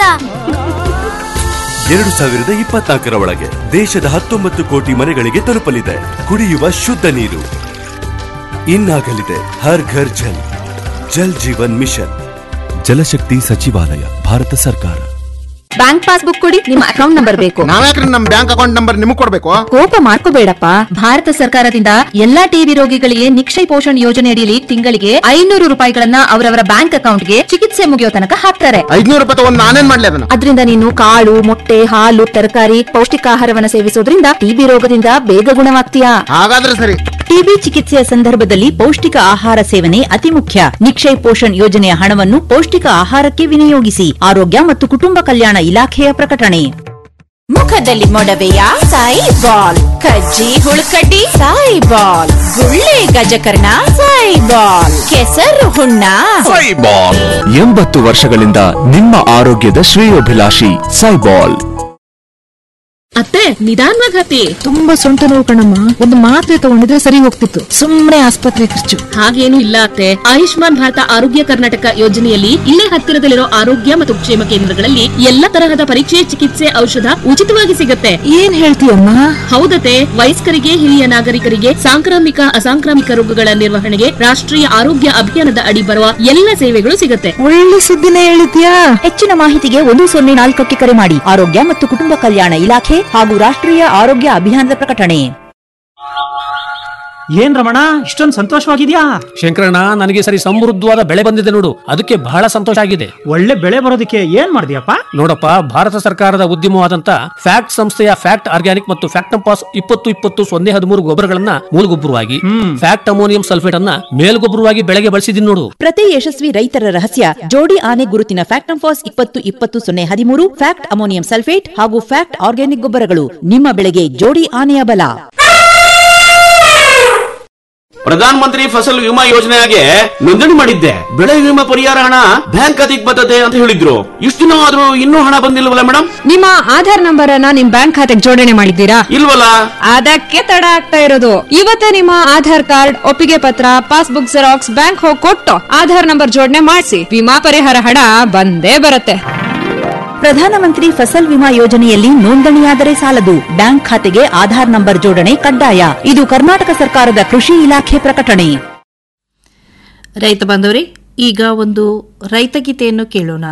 ಎರಡು ಸಾವಿರದ ಇಪ್ಪತ್ನಾಲ್ಕರ ಒಳಗೆ ದೇಶದ ಹತ್ತೊಂಬತ್ತು ಕೋಟಿ ಮನೆಗಳಿಗೆ ತಲುಪಲಿದೆ ಕುಡಿಯುವ ಶುದ್ಧ ನೀರು ಇನ್ನಾಗಲಿದೆ ಹರ್ ಘರ್ ಜಲ್ ಜಲ್ ಜೀವನ್ ಮಿಷನ್ ಜಲಶಕ್ತಿ ಸಚಿವಾಲಯ ಭಾರತ ಸರ್ಕಾರ ಬ್ಯಾಂಕ್ ಪಾಸ್ಬುಕ್ ಕೊಡಿ ನಿಮ್ಮ ಅಕೌಂಟ್ ನಂಬರ್ ಬೇಕು ನಾವ್ಯಾಕ್ರಿ ನಮ್ ಬ್ಯಾಂಕ್ ಅಕೌಂಟ್ ನಂಬರ್ ನಿಮಗ್ ಕೊಡ್ಬೇಕು ಕೋಪ ಮಾಡ್ಕೋಬೇಡಪ್ಪ ಭಾರತ ಸರ್ಕಾರದಿಂದ ಎಲ್ಲಾ ಟಿಬಿ ರೋಗಿಗಳಿಗೆ ನಿಕ್ಷಯ ಪೋಷಣ್ ಯೋಜನೆ ಅಡಿಯಲ್ಲಿ ತಿಂಗಳಿಗೆ ಐನೂರು ರೂಪಾಯಿಗಳನ್ನ ಅವರವರ ಬ್ಯಾಂಕ್ ಅಕೌಂಟ್ಗೆ ಚಿಕಿತ್ಸೆ ಮುಗಿಯೋ ತನಕ ಹಾಕ್ತಾರೆ ಐದ್ನೂರು ರೂಪಾಯಿ ತಗೊಂಡ್ ನಾನೇನ್ ಮಾಡ್ಲಿ ಅದನ್ನ ಅದರಿಂದ ನೀನು ಕಾಳು ಮೊಟ್ಟೆ ಹಾಲು ತರಕಾರಿ ಪೌಷ್ಟಿಕಾಹಾರವನ್ನ ಸೇವಿಸೋದ್ರಿಂದ ಟಿಬಿ ರೋಗದಿಂದ ಬೇಗ ಗುಣವಾಗ್ತೀಯಾ ಹಾಗಾದ್ರೆ ಸರಿ ಟಿಬಿ ಚಿಕಿತ್ಸೆಯ ಸಂದರ್ಭದಲ್ಲಿ ಪೌಷ್ಟಿಕ ಆಹಾರ ಸೇವನೆ ಅತಿ ಮುಖ್ಯ ನಿಕ್ಷಯ್ ಪೋಷಣ್ ಯೋಜನೆಯ ಹಣವನ್ನು ಪೌಷ್ಟಿಕ ಆಹಾರಕ್ಕೆ ವಿನಿಯೋಗಿಸಿ ಆರೋಗ್ಯ ಮತ್ತು ಕುಟುಂಬ ಕಲ್ಯಾಣ ಇಲಾಖೆಯ ಪ್ರಕಟಣೆ ಮುಖದಲ್ಲಿ ಮೊಡವೆಯ ಸಾಯಿ ಬಾಲ್ ಕಜ್ಜಿ ಹುಳುಕಡ್ಡಿ ಸಾಯಿ ಬಾಲ್ ಗುಳ್ಳೆ ಗಜಕರ್ಣ ಸಾಯಿ ಬಾಲ್ ಕೆಸರು ಹುಣ್ಣ ಸೈಬಾಲ್ ಎಂಬತ್ತು ವರ್ಷಗಳಿಂದ ನಿಮ್ಮ ಆರೋಗ್ಯದ ಶ್ರೇಯೋಭಿಲಾಷಿ ಸೈಬಾಲ್ ಅತ್ತೆ ನಿಧಾನವಾಗಿ ಹತ್ತಿ ತುಂಬಾ ಸೊಂಟ ನೋವು ಕಣಮ್ಮ ಒಂದು ಮಾತ್ರೆ ತಗೊಂಡಿದ್ರೆ ಸರಿ ಹೋಗ್ತಿತ್ತು ಸುಮ್ಮನೆ ಆಸ್ಪತ್ರೆ ಖರ್ಚು ಹಾಗೇನು ಇಲ್ಲ ಅತ್ತೆ ಆಯುಷ್ಮಾನ್ ಭಾರತ ಆರೋಗ್ಯ ಕರ್ನಾಟಕ ಯೋಜನೆಯಲ್ಲಿ ಇಲ್ಲೇ ಹತ್ತಿರದಲ್ಲಿರೋ ಆರೋಗ್ಯ ಮತ್ತು ಕ್ಷೇಮ ಕೇಂದ್ರಗಳಲ್ಲಿ ಎಲ್ಲ ತರಹದ ಪರೀಕ್ಷೆ ಚಿಕಿತ್ಸೆ ಔಷಧ ಉಚಿತವಾಗಿ ಸಿಗುತ್ತೆ ಏನ್ ಹೇಳ್ತೀಯಮ್ಮ ಹೌದತೆ ವಯಸ್ಕರಿಗೆ ಹಿರಿಯ ನಾಗರಿಕರಿಗೆ ಸಾಂಕ್ರಾಮಿಕ ಅಸಾಂಕ್ರಾಮಿಕ ರೋಗಗಳ ನಿರ್ವಹಣೆಗೆ ರಾಷ್ಟ್ರೀಯ ಆರೋಗ್ಯ ಅಭಿಯಾನದ ಅಡಿ ಬರುವ ಎಲ್ಲ ಸೇವೆಗಳು ಸಿಗುತ್ತೆ ಒಳ್ಳೆ ಸುದ್ದಿನೇ ಹೇಳಿದ್ಯಾ ಹೆಚ್ಚಿನ ಮಾಹಿತಿಗೆ ಒಂದು ಸೊನ್ನೆ ನಾಲ್ಕಕ್ಕೆ ಕರೆ ಮಾಡಿ ಆರೋಗ್ಯ ಮತ್ತು ಕುಟುಂಬ ಕಲ್ಯಾಣ ಇಲಾಖೆ ಹಾಗೂ ರಾಷ್ಟ್ರೀಯ ಆರೋಗ್ಯ ಅಭಿಯಾನದ ಪ್ರಕಟಣೆ ಏನ್ ರಮಣ ಇಷ್ಟೊಂದು ಸಂತೋಷವಾಗಿದ್ಯಾ ಶಂಕರಣ್ಣ ನನಗೆ ಸರಿ ಸಮೃದ್ಧವಾದ ಬೆಳೆ ಬಂದಿದೆ ನೋಡು ಅದಕ್ಕೆ ಬಹಳ ಸಂತೋಷ ಆಗಿದೆ ಒಳ್ಳೆ ಬೆಳೆ ಬರೋದಕ್ಕೆ ಏನ್ ಮಾಡಿದ್ಯಪ್ಪ ನೋಡಪ್ಪ ಭಾರತ ಸರ್ಕಾರದ ಉದ್ಯಮವಾದಂತ ಫ್ಯಾಕ್ಟ್ ಸಂಸ್ಥೆಯ ಫ್ಯಾಕ್ಟ್ ಆರ್ಗ್ಯಾನಿಕ್ ಮತ್ತು ಫ್ಯಾಕ್ಟಂಪಾಸ್ ಇಪ್ಪತ್ತು ಇಪ್ಪತ್ತು ಸೊನ್ನೆ ಹದಿಮೂರು ಗೊಬ್ಬರಗಳನ್ನ ಮೂಲಗೊಬ್ಬರವಾಗಿ ಫ್ಯಾಕ್ಟ್ ಅಮೋನಿಯಂ ಸಲ್ಫೇಟ್ ಅನ್ನ ಮೇಲ್ಗೊಬ್ಬರವಾಗಿ ಬೆಳೆಗೆ ಬಳಸಿದೀನಿ ನೋಡು ಪ್ರತಿ ಯಶಸ್ವಿ ರೈತರ ರಹಸ್ಯ ಜೋಡಿ ಆನೆ ಗುರುತಿನ ಫ್ಯಾಕ್ಟಂಫಾಸ್ ಇಪ್ಪತ್ತು ಇಪ್ಪತ್ತು ಸೊನ್ನೆ ಹದಿಮೂರು ಫ್ಯಾಕ್ಟ್ ಅಮೋನಿಯಂ ಸಲ್ಫೇಟ್ ಹಾಗೂ ಫ್ಯಾಕ್ಟ್ ಆರ್ಗ್ಯಾನಿಕ್ ಗೊಬ್ಬರಗಳು ನಿಮ್ಮ ಬೆಳೆಗೆ ಜೋಡಿ ಆನೆಯ ಬಲ ಪ್ರಧಾನ ಮಂತ್ರಿ ಫಸಲ್ ವಿಮಾ ಯೋಜನೆಗೆ ನೋಂದಣಿ ಮಾಡಿದ್ದೆ ಬೆಳೆ ವಿಮಾ ಪರಿಹಾರ ಹಣ ಬ್ಯಾಂಕ್ ಖಾತೆಗೆ ಬರ್ತದೆ ಅಂತ ಹೇಳಿದ್ರು ಇಷ್ಟು ದಿನ ಆದ್ರೂ ಇನ್ನೂ ಹಣ ಬಂದಿಲ್ವಲ್ಲ ಮೇಡಮ್ ನಿಮ್ಮ ಆಧಾರ್ ನಂಬರ್ ಅನ್ನ ನಿಮ್ ಬ್ಯಾಂಕ್ ಖಾತೆಗೆ ಜೋಡಣೆ ಮಾಡಿದ್ದೀರಾ ಇಲ್ವಲ್ಲ ಅದಕ್ಕೆ ತಡ ಆಗ್ತಾ ಇರೋದು ಇವತ್ತೇ ನಿಮ್ಮ ಆಧಾರ್ ಕಾರ್ಡ್ ಒಪ್ಪಿಗೆ ಪತ್ರ ಪಾಸ್ಬುಕ್ ಜೆರಾಕ್ಸ್ ಬ್ಯಾಂಕ್ ಹೋಗಿ ಕೊಟ್ಟು ಆಧಾರ್ ನಂಬರ್ ಜೋಡಣೆ ಮಾಡಿಸಿ ವಿಮಾ ಪರಿಹಾರ ಹಣ ಬಂದೇ ಬರುತ್ತೆ ಪ್ರಧಾನಮಂತ್ರಿ ಫಸಲ್ ವಿಮಾ ಯೋಜನೆಯಲ್ಲಿ ನೋಂದಣಿಯಾದರೆ ಸಾಲದು ಬ್ಯಾಂಕ್ ಖಾತೆಗೆ ಆಧಾರ್ ನಂಬರ್ ಜೋಡಣೆ ಕಡ್ಡಾಯ ಇದು ಕರ್ನಾಟಕ ಸರ್ಕಾರದ ಕೃಷಿ ಇಲಾಖೆ ಪ್ರಕಟಣೆ ರೈತ ಬಾಂಧವರೇ ಈಗ ಒಂದು ರೈತಗೀತೆಯನ್ನು ಕೇಳೋಣ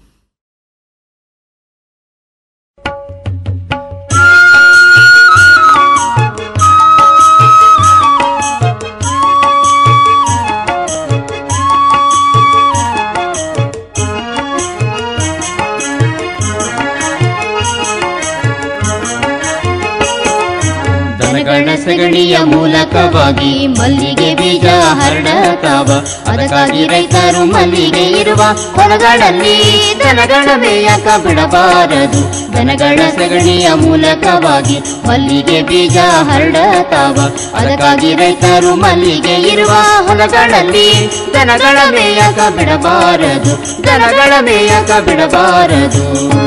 ದನಗಳ ಸಗಣಿಯ ಮೂಲಕವಾಗಿ ಮಲ್ಲಿಗೆ ಬೀಜ ಹರಡತಾವ ಅದಕ್ಕಾಗಿ ರೈತರು ಮಲ್ಲಿಗೆ ಇರುವ ಹೊಲಗಳಲ್ಲಿ ದನಗಳ ಮೇಯಕ ಬಿಡಬಾರದು ದನಗಳ ಸಗಣಿಯ ಮೂಲಕವಾಗಿ ಮಲ್ಲಿಗೆ ಬೀಜ ಹರಡತಾವ ಅದಕ್ಕಾಗಿ ರೈತರು ಮಲ್ಲಿಗೆ ಇರುವ ಹೊಲಗಳಲ್ಲಿ ದನಗಳ ಮೇಯಕ ಬಿಡಬಾರದು ದನಗಳ ಮೇಯಕ ಬಿಡಬಾರದು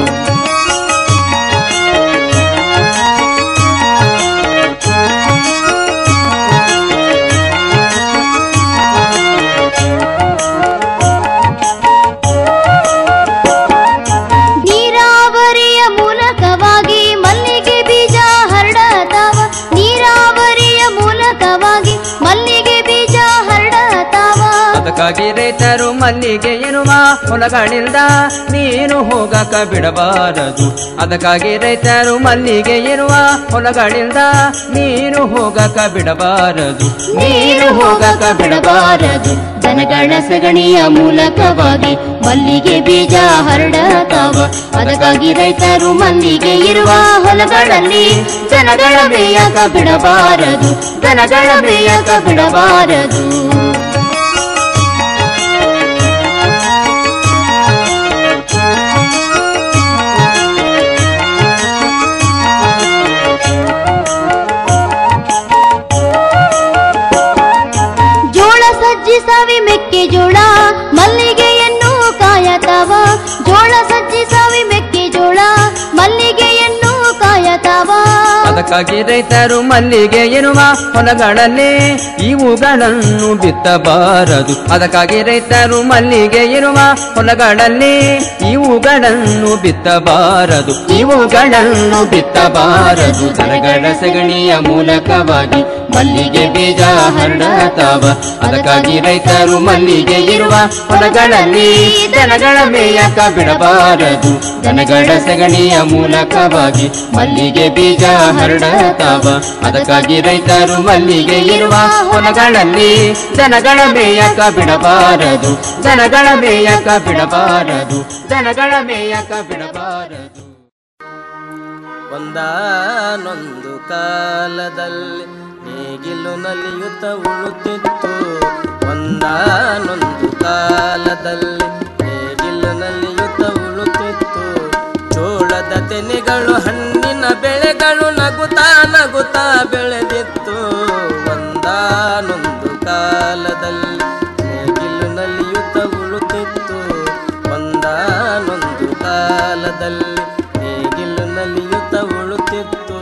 ನೀರಾವರಿಯ ಮೂಲಕವಾಗಿ ಮಲ್ಲಿಗೆ ಬೀಜ ಹರಡತಾವ ನೀರಾವರಿಯ ಮೂಲಕವಾಗಿ ಮಲ್ಲಿಗೆ ಬೀಜ ಹರಡತಾವ ಅದಕ್ಕಾಗಿ ರೈತರು ಮಲ್ಲಿಗೆ ಎನ್ನುವ ಹೊಲಗಳಿಂದ ನೀನು ಹೋಗಕ ಬಿಡಬಾರದು ಅದಕ್ಕಾಗಿ ರೈತರು ಮಲ್ಲಿಗೆ ಎನ್ನುವ ಹೊಲಗಳಿಂದ ನೀನು ಹೋಗಕ ಬಿಡಬಾರದು ನೀರು ಹೋಗಕ ಬಿಡಬಾರದು ದನಗಳ ಸಗಣಿಯ ಮೂಲಕವಾಗಿ ಮಲ್ಲಿಗೆ ಬೀಜ ಹರಡತಾವ ಅದಕ್ಕಾಗಿ ರೈತರು ಮಲ್ಲಿಗೆ ಇರುವ ಹೊಲಗಳಲ್ಲಿ ದನಗಳ ಮೇಯಕ ಬಿಡಬಾರದು ದನಗಳ ಮೇಯಕ ಬಿಡಬಾರದು ಜೋಳ ಸಜ್ಜಿ ಸವಿ ಮೆಕ್ಕೆಜೋಳ ಮಲ್ಲಿಗೆ ಅದಕ್ಕಾಗಿ ರೈತರು ಮಲ್ಲಿಗೆ ಇರುವ ಹೊಲಗಳಲ್ಲಿ ಇವುಗಳನ್ನು ಬಿತ್ತಬಾರದು ಅದಕ್ಕಾಗಿ ರೈತರು ಮಲ್ಲಿಗೆ ಇರುವ ಹೊಲಗಳಲ್ಲಿ ಇವುಗಳನ್ನು ಬಿತ್ತಬಾರದು ಇವುಗಳನ್ನು ಬಿತ್ತಬಾರದು ದನಗಳ ಸಗಣಿಯ ಮೂಲಕವಾಗಿ ಮಲ್ಲಿಗೆ ಬೀಜ ಹರಡತಾವ ಅದಕ್ಕಾಗಿ ರೈತರು ಮಲ್ಲಿಗೆ ಇರುವ ಹೊಲಗಳಲ್ಲಿ ದನಗಳ ಮೇಯಕ ಬಿಡಬಾರದು ದನಗಳ ಸಗಣಿಯ ಮೂಲಕವಾಗಿ ಮಲ್ಲಿಗೆ ಬೀಜ ಹರಡತಾವ ಅದಕ್ಕಾಗಿ ರೈತರು ಮಲ್ಲಿಗೆ ಇರುವ ಹೊಲಗಳಲ್ಲಿ ದನಗಳ ಮೇಯಕ ಬಿಡಬಾರದು ದನಗಳ ಮೇಯಕ ಬಿಡಬಾರದು ದನಗಳ ಮೇಯಕ ಬಿಡಬಾರದು ಒಂದಾನೊಂದು ಕಾಲದಲ್ಲಿ ನೇಗಿಲು ನಲಿಯುತ್ತ ಉಳುತ್ತಿತ್ತು ಒಂದಾನೊಂದು ಕಾಲದಲ್ಲಿ ನೇಗಿಲು ನಲಿಯುತ್ತ ಉಳುತ್ತಿತ್ತು ಚೋಳದ ತೆನೆಗಳು ಹಣ್ಣಿನ ಬೆಳೆಗಳು ನಗುತ್ತಾ ನಗುತ್ತಾ ಬೆಳೆದಿತ್ತು ಒಂದಾನೊಂದು ಕಾಲದಲ್ಲಿ ನೇಗಿಲು ನಲಿಯುತ್ತ ಉಳುತ್ತಿತ್ತು ಒಂದಾನೊಂದು ಕಾಲದಲ್ಲಿ ನೇಗಿಲು ನಲಿಯುತ್ತ ಉಳುತ್ತಿತ್ತು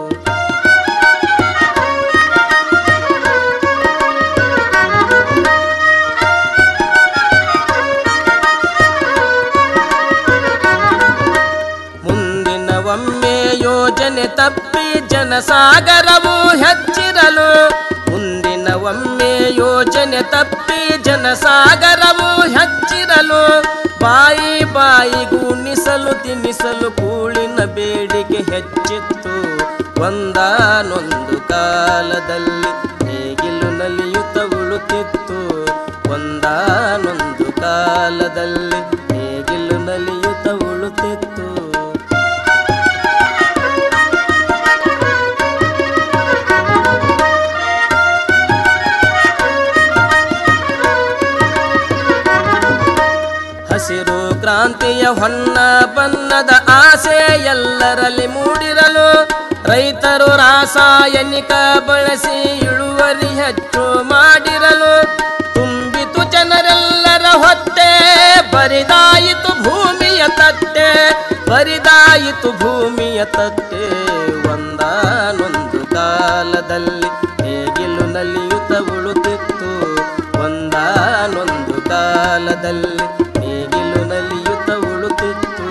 ಮುಂದಿನ ಒಮ್ಮೆ ಯೋಜನೆ ತಪ್ಪಿ ಜನಸಾಗರವು ಹೆಚ್ಚಿರಲು ಮುಂದಿನ ಒಮ್ಮೆ ಯೋಜನೆ ತಪ್ಪಿ ಜನಸಾಗರವು ಹೆಚ್ಚಿರಲು ಬಾಯಿ ಬಾಯಿಗೂ ನಿಸಲು ತಿನ್ನಿಸಲು ಕೂಳಿನ ಬೇಡಿಕೆ ಹೆಚ್ಚಿತ್ತು ಒಂದಾನೊಂದು ಕಾಲದಲ್ಲಿ ನೇಗಿಲು ನಲಿಯುತ್ತ ಉಳುತ್ತಿತ್ತು ಒಂದಾನೊಂದು ಕಾಲದಲ್ಲಿ ನೇಗಿಲು ನಲಿಯುತ್ತ ಉಳುತ್ತಿತ್ತು ಹಸಿರು ಕ್ರಾಂತಿಯ ಹೊನ್ನ ಬಣ್ಣದ ಆಸೆ ಎಲ್ಲರಲ್ಲಿ ಮೂಡಿರಲು ರೈತರು ರಾಸಾಯನಿಕ ಬಳಸಿ ಇಳುವರಿ ಹೆಚ್ಚು ಮಾಡಿರಲು ತುಂಬಿತು ಜನರೆಲ್ಲರ ಹೊಟ್ಟೆ ಬರಿದಾಯಿತು ಭೂಮಿಯ ತಟ್ಟೆ ಬರಿದಾಯಿತು ಭೂಮಿಯ ತಟ್ಟೆ ಒಂದಾನೊಂದು ಕಾಲದಲ್ಲಿ ನೇಗಿಲು ನಲಿಯುತ್ತ ಉಳುತ್ತಿತ್ತು ಒಂದಾನೊಂದು ಕಾಲದಲ್ಲಿ ನೇಗಿಲು ನಲಿಯುತ್ತ ಉಳುತ್ತಿತ್ತು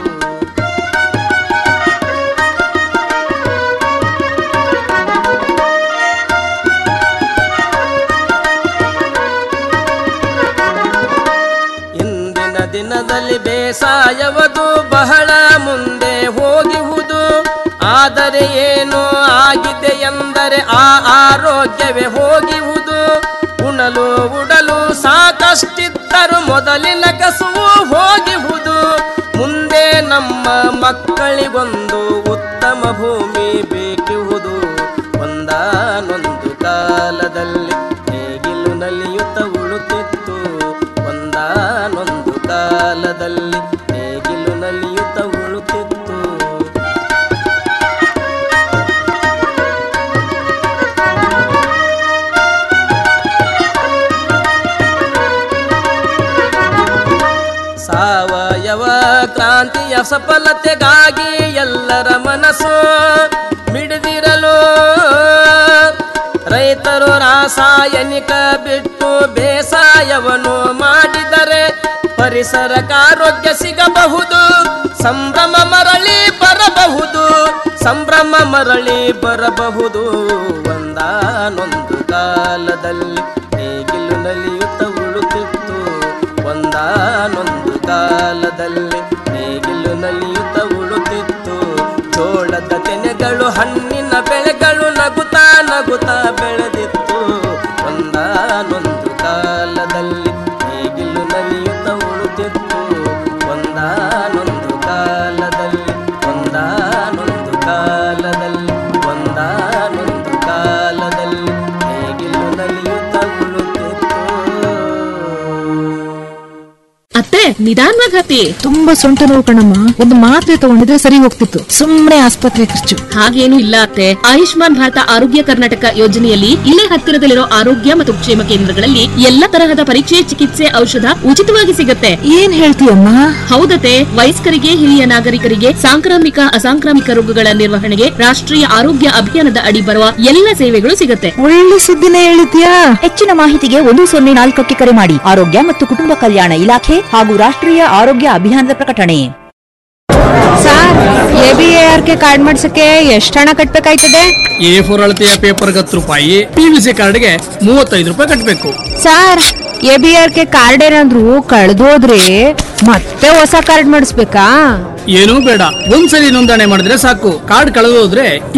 ಇಂದಿನ ದಿನದಲ್ಲಿ ಬೇಸಾಯವದು ಬಹಳ ಮುಂದೆ ಹೋಗಿಹುದು ಆದರೆ ಏನು ಆಗಿದೆ ಎಂದರೆ ಆ ಆರೋಗ್ಯವೇ ಹೋಗಿಹುದು ಉಣಲು ಉಡಲು ಸಾಕಷ್ಟಿದ್ದರು ಮೊದಲಿನ ಕಸುವು ಹೋಗಿಹುದು ಮುಂದೆ ನಮ್ಮ ಮಕ್ಕಳಿಗೊಂದು ಉತ್ತಮ ಭೂಮಿ ಬೇಕಿಹುದು ಒಂದಾನೊಂದು ಕಾಲದಲ್ಲಿ ನೇಗಿಲು ನಲಿಯುತ್ತ ಉಳುತ್ತಿತ್ತು ಒಂದಾನೊಂದು ಕಾಲದಲ್ಲಿ ನೇಗಿಲು ನಲಿಯುತ್ತ ಉಳುತ್ತಿತ್ತು ಸಾವಯವ ಕ್ರಾಂತಿಯ ಸಫಲತೆಗಾಗಿ ಎಲ್ಲರ ಮನಸ್ಸು ಮಿಡಿದಿರಲು ರೈತರು ರಾಸಾಯನಿಕ ಬಿಟ್ಟು ಬೇಸಾಯವನ್ನು ಮಾಡಿದರೆ ಪರಿಸರಕ್ಕಾರೋಗ್ಯ ಸಿಗಬಹುದು ಸಂಭ್ರಮ ಮರಳಿ ಬರಬಹುದು ಸಂಭ್ರಮ ಮರಳಿ ಬರಬಹುದು ಒಂದಾನೊಂದು ಕಾಲದಲ್ಲಿ ನೇಗಿಲು ನಲಿಯುತ್ತ ಉಳುತ್ತಿತ್ತು ಒಂದಾನೊಂದು ಕಾಲದಲ್ಲಿ ನೇಗಿಲು ನಲಿಯುತ್ತ ಉಳುತ್ತಿತ್ತು ಚೋಳದ ತೆನೆಗಳು ಹಣ್ಣಿನ ಬೆಳೆಗಳು ನಗುತ್ತಾ ನಗುತ್ತಾ ಬೆಳೆದಿತ್ತು ಒಂದಾನೊಂದು ಕಾಲದಲ್ಲಿ ನೇಗಿಲು ನಲಿಯುತ್ತ ಉಳುತ್ತಿತ್ತು ಒಂದಾನೊಂದು ಕಾಲದಲ್ಲಿ ಒಂದಾನೊಂದು ಕಾಲದಲ್ಲಿ ಒಂದಾನೊಂದು ಕಾಲದಲ್ಲಿ ನೇಗಿಲು ನಲಿಯುತ್ತ ಉಳುತ್ತಿತ್ತು ಅತ್ತೆ ನಿಧಾನವಾಗಿ ಹತ್ತಿ ತುಂಬಾ ಸೊಂಟ ನೋವು ಕಣಮ್ಮ ಒಂದು ಮಾತ್ರೆ ತಗೊಂಡಿದ್ರೆ ಸರಿ ಹೋಗ್ತಿತ್ತು ಸುಮ್ನೆ ಆಸ್ಪತ್ರೆ ಖರ್ಚು ಹಾಗೇನು ಇಲ್ಲ ಅತ್ತೆ ಆಯುಷ್ಮಾನ್ ಭಾರತ ಆರೋಗ್ಯ ಕರ್ನಾಟಕ ಯೋಜನೆಯಲ್ಲಿ ಇಲ್ಲೇ ಹತ್ತಿರದಲ್ಲಿರೋ ಆರೋಗ್ಯ ಮತ್ತು ಕ್ಷೇಮ ಕೇಂದ್ರಗಳಲ್ಲಿ ಎಲ್ಲ ತರಹದ ಪರೀಕ್ಷೆ ಚಿಕಿತ್ಸೆ ಔಷಧ ಉಚಿತವಾಗಿ ಸಿಗುತ್ತೆ ಏನ್ ಹೇಳ್ತೀಯಮ್ಮ ಹೌದತೆ ವಯಸ್ಕರಿಗೆ ಹಿರಿಯ ನಾಗರಿಕರಿಗೆ ಸಾಂಕ್ರಾಮಿಕ ಅಸಾಂಕ್ರಾಮಿಕ ರೋಗಗಳ ನಿರ್ವಹಣೆಗೆ ರಾಷ್ಟ್ರೀಯ ಆರೋಗ್ಯ ಅಭಿಯಾನದ ಅಡಿ ಬರುವ ಎಲ್ಲ ಸೇವೆಗಳು ಸಿಗುತ್ತೆ ಒಳ್ಳೆ ಸುದ್ದಿನೇ ಹೇಳಿದ್ಯಾ ಹೆಚ್ಚಿನ ಮಾಹಿತಿಗೆ ಒಂದು ಸೊನ್ನೆ ನಾಲ್ಕಕ್ಕೆ ಕರೆ ಮಾಡಿ ಆರೋಗ್ಯ ಮತ್ತು ಕುಟುಂಬ ಕಲ್ಯಾಣ ಇಲಾಖೆ ಹಾಗೂ ರಾಷ್ಟ್ರೀಯ ಆರೋಗ್ಯ ಅಭಿಯಾನದ ಪ್ರಕಟಣೆ sir A B R K card ಮಾಡ್ಸಕ್ಕೆ ಎಷ್ಟು ಹಣ ಕಟ್ಬೇಕಾಯ್ತದೆ ಎ ಫೋರ್ ಅಳತೆಯ ಪೇಪರ್ಗೆ ಹತ್ತು ರೂಪಾಯಿ ಪಿವಿಸಿ ಕಾರ್ಡ್ಗೆ ಮೂವತ್ತೈದು ರೂಪಾಯಿ ಕಟ್ಟಬೇಕು sir A B R K card ಏನಾದ್ರು ಕಳ್ದೋದ್ರೆ ಮತ್ತೆ ಹೊಸ ಕಾರ್ಡ್ ಮಾಡಿಸ್ಬೇಕಾ ಏನೂ ಬೇಡ ಒಂದ್ಸಲಿ ನೋಂದಣಿ ಮಾಡಿದ್ರೆ ಸಾಕು ಕಾರ್ಡ್ ಕಳೆದೋದ್ರೆ